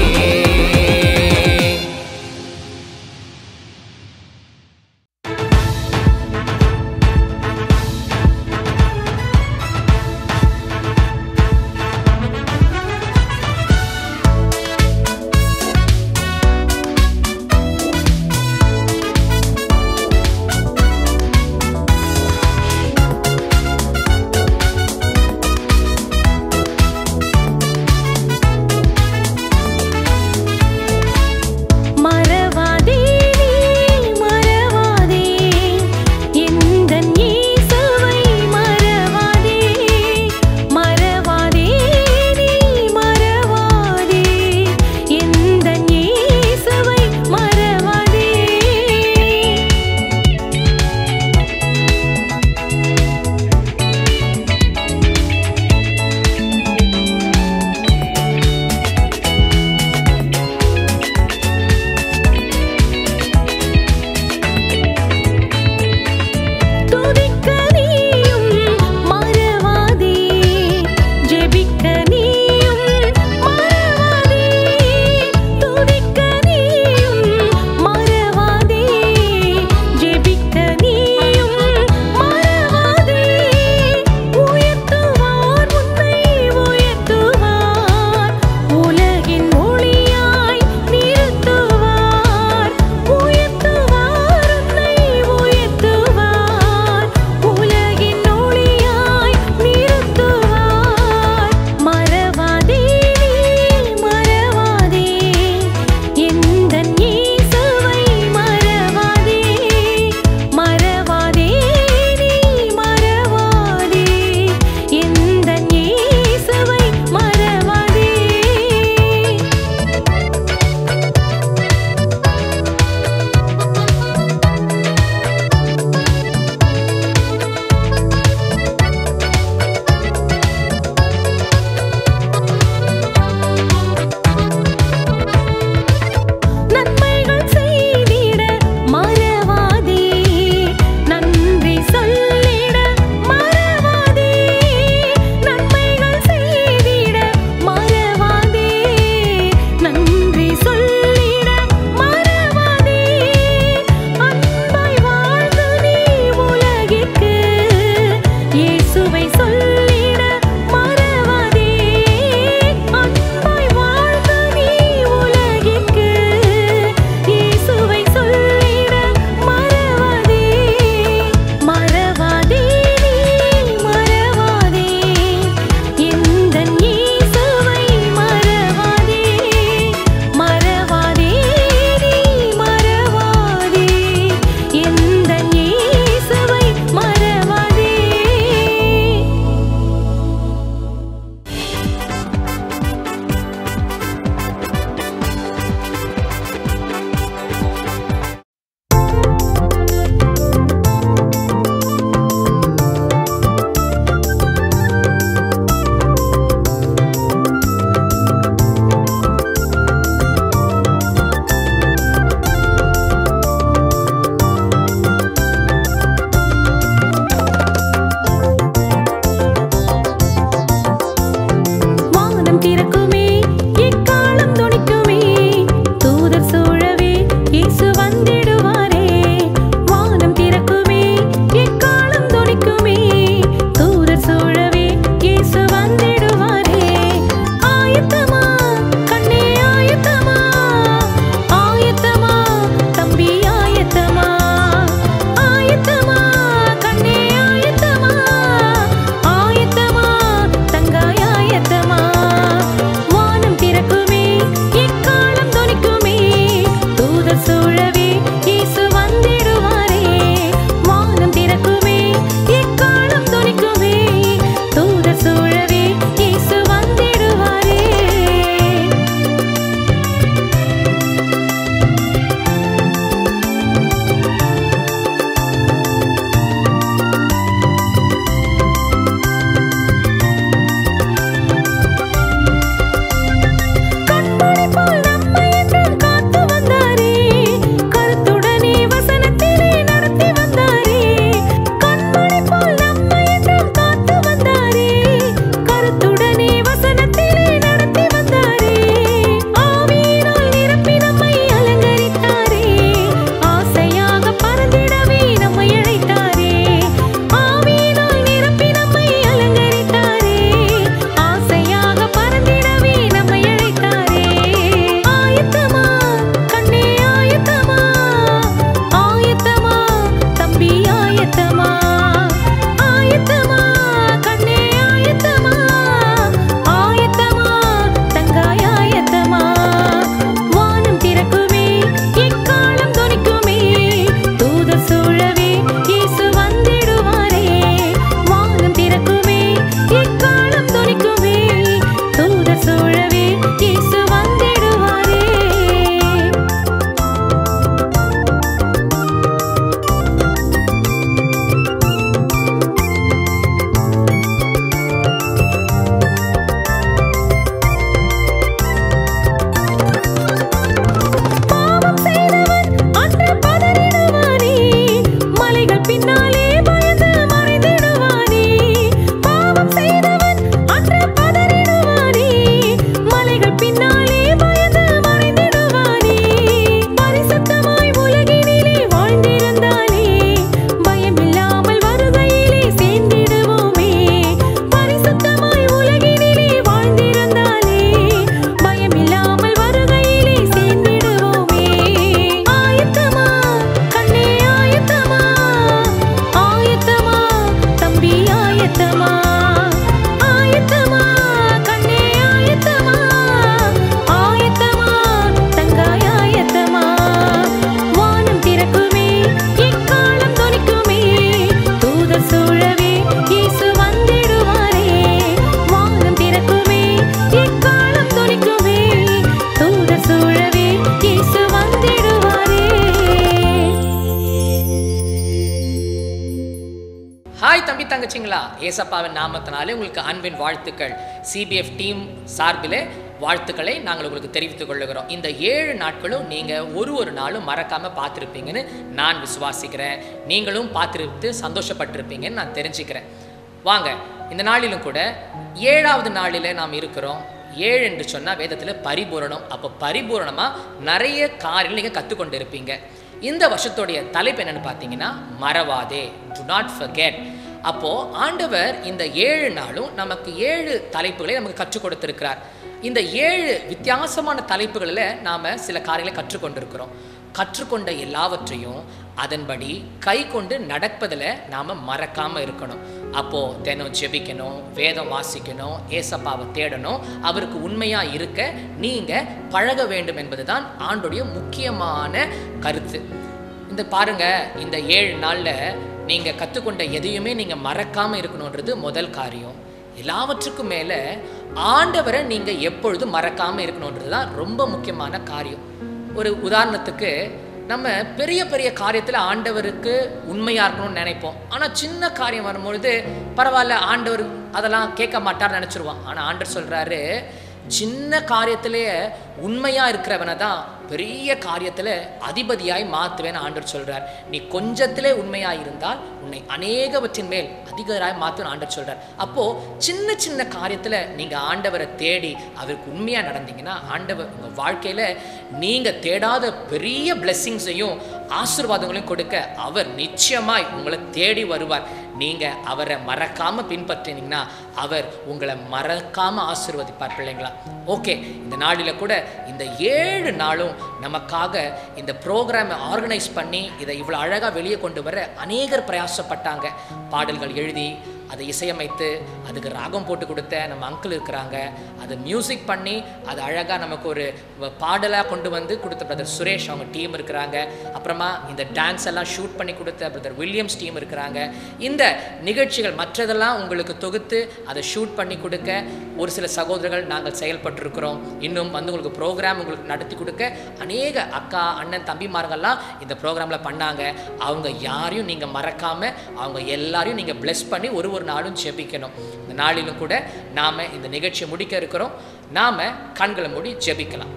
ஹாய் தம்பி தங்கச்சிங்களா ஏசப்பாவின் நாமத்தினாலே உங்களுக்கு அன்பின் வாழ்த்துக்கள் சிபிஎஃப் டீம் சார்பிலே வாழ்த்துக்களை நாங்கள் உங்களுக்கு தெரிவித்துக் கொள்ளுகிறோம் இந்த ஏழு நாட்களும் நீங்கள் ஒரு ஒரு நாளும் மறக்காமல் பார்த்துருப்பீங்கன்னு நான் விசுவாசிக்கிறேன் நீங்களும் பார்த்துருத்து சந்தோஷப்பட்டிருப்பீங்கன்னு நான் தெரிஞ்சுக்கிறேன் வாங்க இந்த நாளிலும் கூட ஏழாவது நாளில் நாம் இருக்கிறோம் ஏழு என்று சொன்னால் வேதத்தில் பரிபூரணம் அப்போ பரிபூரணமாக நிறைய காரியங்கள் நீங்கள் கற்றுக்கொண்டு இருப்பீங்க இந்த வருஷத்துடைய தலைப்பு என்னன்னு பார்த்தீங்கன்னா மறவாதே டு நாட் forget அப்போ ஆண்டவர் இந்த ஏழு நாளும் நமக்கு ஏழு தலைப்புகளை நமக்கு கற்றுக் கொடுத்திருக்கிறார் இந்த ஏழு வித்தியாசமான தலைப்புகளில் நாம் சில காரியங்களை கற்றுக்கொண்டிருக்கிறோம் கற்றுக்கொண்ட எல்லாவற்றையும் அதன்படி கை கொண்டு நடப்பதில் நாம் மறக்காமல் இருக்கணும் அப்போது தினம் ஜெபிக்கணும் வேதம் வாசிக்கணும் ஏசப்பாவை தேடணும் அவருக்கு உண்மையாக இருக்க நீங்கள் பழக வேண்டும் என்பது தான் ஆண்டுடைய முக்கியமான கருத்து இந்த பாருங்க இந்த ஏழு நாளில் நீங்கள் கற்றுக்கொண்ட எதையுமே நீங்கள் மறக்காமல் இருக்கணுன்றது முதல் காரியம் எல்லாவற்றுக்கும் மேலே ஆண்டவரை நீங்கள் எப்பொழுதும் மறக்காமல் இருக்கணுன்றது தான் ரொம்ப முக்கியமான காரியம் ஒரு உதாரணத்துக்கு நம்ம பெரிய பெரிய காரியத்தில் ஆண்டவருக்கு உண்மையாக இருக்கணும்னு நினைப்போம் ஆனால் சின்ன காரியம் வரும்பொழுது பரவாயில்ல ஆண்டவர் அதெல்லாம் கேட்க மாட்டார்னு நினச்சிருவான் ஆனால் ஆண்டவர் சொல்கிறாரு சின்ன காரியத்திலேயே உண்மையாக இருக்கிறவனை தான் பெரிய காரியத்தில் அதிபதியாய் மாற்றுவேன்னு ஆண்டவர் சொல்கிறார் நீ கொஞ்சத்திலே உண்மையாக இருந்தால் உன்னை அநேகவற்றின் மேல் அதிகராய் மாற்றுன்னு ஆண்டவர் சொல்கிறார் அப்போது சின்ன சின்ன காரியத்தில் நீங்கள் ஆண்டவரை தேடி அவருக்கு உண்மையாக நடந்தீங்கன்னா ஆண்டவர் உங்கள் வாழ்க்கையில் நீங்கள் தேடாத பெரிய பிளெஸ்ஸிங்ஸையும் ஆசீர்வாதங்களையும் கொடுக்க அவர் நிச்சயமாய் உங்களை தேடி வருவார் நீங்கள் அவரை மறக்காமல் பின்பற்றினீங்கன்னா அவர் உங்களை மறக்காமல் ஆசீர்வதிப்பார் பிள்ளைங்களா ஓகே இந்த நாளில் கூட இந்த ஏழு நாளும் நமக்காக இந்த ப்ரோக்ராமை ஆர்கனைஸ் பண்ணி இதை இவ்வளோ அழகாக வெளியே கொண்டு வர அநேகர் பிரயாசப்பட்டாங்க பாடல்கள் எழுதி அதை இசையமைத்து அதுக்கு ராகம் போட்டு கொடுத்த நம்ம அங்கிள் இருக்கிறாங்க அதை மியூசிக் பண்ணி அது அழகாக நமக்கு ஒரு பாடலாக கொண்டு வந்து கொடுத்த பிரதர் சுரேஷ் அவங்க டீம் இருக்கிறாங்க அப்புறமா இந்த டான்ஸ் எல்லாம் ஷூட் பண்ணி கொடுத்த பிரதர் வில்லியம்ஸ் டீம் இருக்கிறாங்க இந்த நிகழ்ச்சிகள் மற்றதெல்லாம் உங்களுக்கு தொகுத்து அதை ஷூட் பண்ணி கொடுக்க ஒரு சில சகோதரர்கள் நாங்கள் செயல்பட்டிருக்கிறோம் இன்னும் வந்து உங்களுக்கு ப்ரோக்ராம் உங்களுக்கு நடத்தி கொடுக்க அநேக அக்கா அண்ணன் தம்பிமார்கள்லாம் இந்த ப்ரோக்ராமில் பண்ணாங்க அவங்க யாரையும் நீங்கள் மறக்காமல் அவங்க எல்லாரையும் நீங்கள் bless பண்ணி ஒரு ஒரு நாளும் ஜெபிக்கணும் இந்த நாளிலும் கூட நாம் இந்த நிகழ்ச்சியை முடிக்க இருக்கிறோம் நாம் கண்களை மூடி ஜெபிக்கலாம்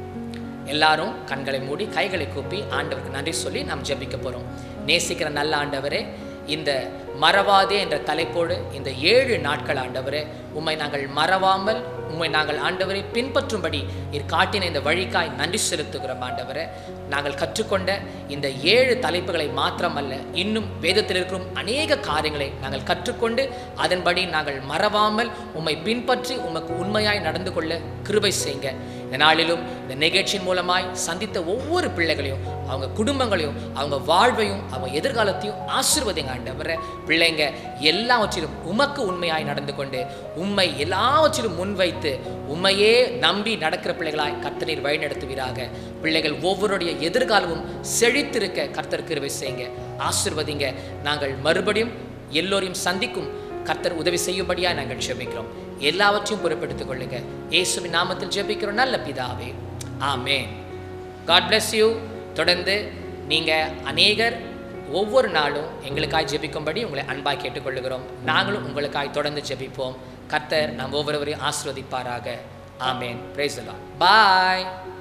எல்லாரும் கண்களை மூடி கைகளை கூப்பி ஆண்டவருக்கு நன்றி சொல்லி நாம் ஜெபிக்க போகிறோம் நேசிக்கிற நல்ல ஆண்டவரே இந்த மறவாதே என்ற தலைப்போடு இந்த ஏழு நாட்கள் ஆண்டவரே உம்மை நாங்கள் மறவாமல் உம்மை நாங்கள் ஆண்டவரை பின்பற்றும்படி இர் காட்டின இந்த வழிக்காய் நன்றி செலுத்துகிறோம் ஆண்டவரே நாங்கள் கற்றுக்கொண்ட இந்த ஏழு தலைப்புகளை மாத்திரமல்ல இன்னும் வேதத்தில் இருக்கும் அநேக காரியங்களை நாங்கள் கற்றுக்கொண்டு அதன்படி நாங்கள் மறவாமல் உம்மை பின்பற்றி உமக்கு உண்மையாய் நடந்து கொள்ள கிருபை செய்யுங்க இந்த நாளிலும் இந்த நிகழ்ச்சியின் மூலமாய் சந்தித்த ஒவ்வொரு பிள்ளைகளையும் அவங்க குடும்பங்களையும் அவங்க வாழ்வையும் அவங்க எதிர்காலத்தையும் ஆசீர்வதிங்க ஆண்டவரை பிள்ளைங்க எல்லாவற்றிலும் உமக்கு உண்மையாய் நடந்து கொண்டு உம்மை எல்லாவற்றிலும் முன்வைத்து உம்மையே நம்பி நடக்கிற பிள்ளைகளாய் கர்த்தரீர் வழிநடத்துவீராக பிள்ளைகள் ஒவ்வொருடைய எதிர்காலமும் செழித்திருக்க கர்த்தர் கிருபை செய்யுங்க ஆசீர்வதிங்க நாங்கள் மறுபடியும் எல்லோரையும் சந்திக்கும் கர்த்தர் உதவி செய்யும்படியாக நாங்கள் ஜெபிக்கிறோம் எல்லாவற்றையும் பொறுப்பெடுத்துக் கொள்ளுங்க இயேசுவின் நாமத்தில் ஜெபிக்கிறோம் நல்ல பிதாவே ஆமென் காட் bless யூ தொடர்ந்து நீங்கள் அநேகர் ஒவ்வொரு நாளும் எங்களுக்காய் ஜெபிக்கும்படி உங்களை அன்பாய் கேட்டுக்கொள்ளுகிறோம் நாங்களும் உங்களுக்காய் தொடர்ந்து ஜெபிப்போம் கர்த்தர் நம் ஒவ்வொருவரையும் ஆசீர்வதிப்பாராக ஆமேன் பிரைஸ் பாய்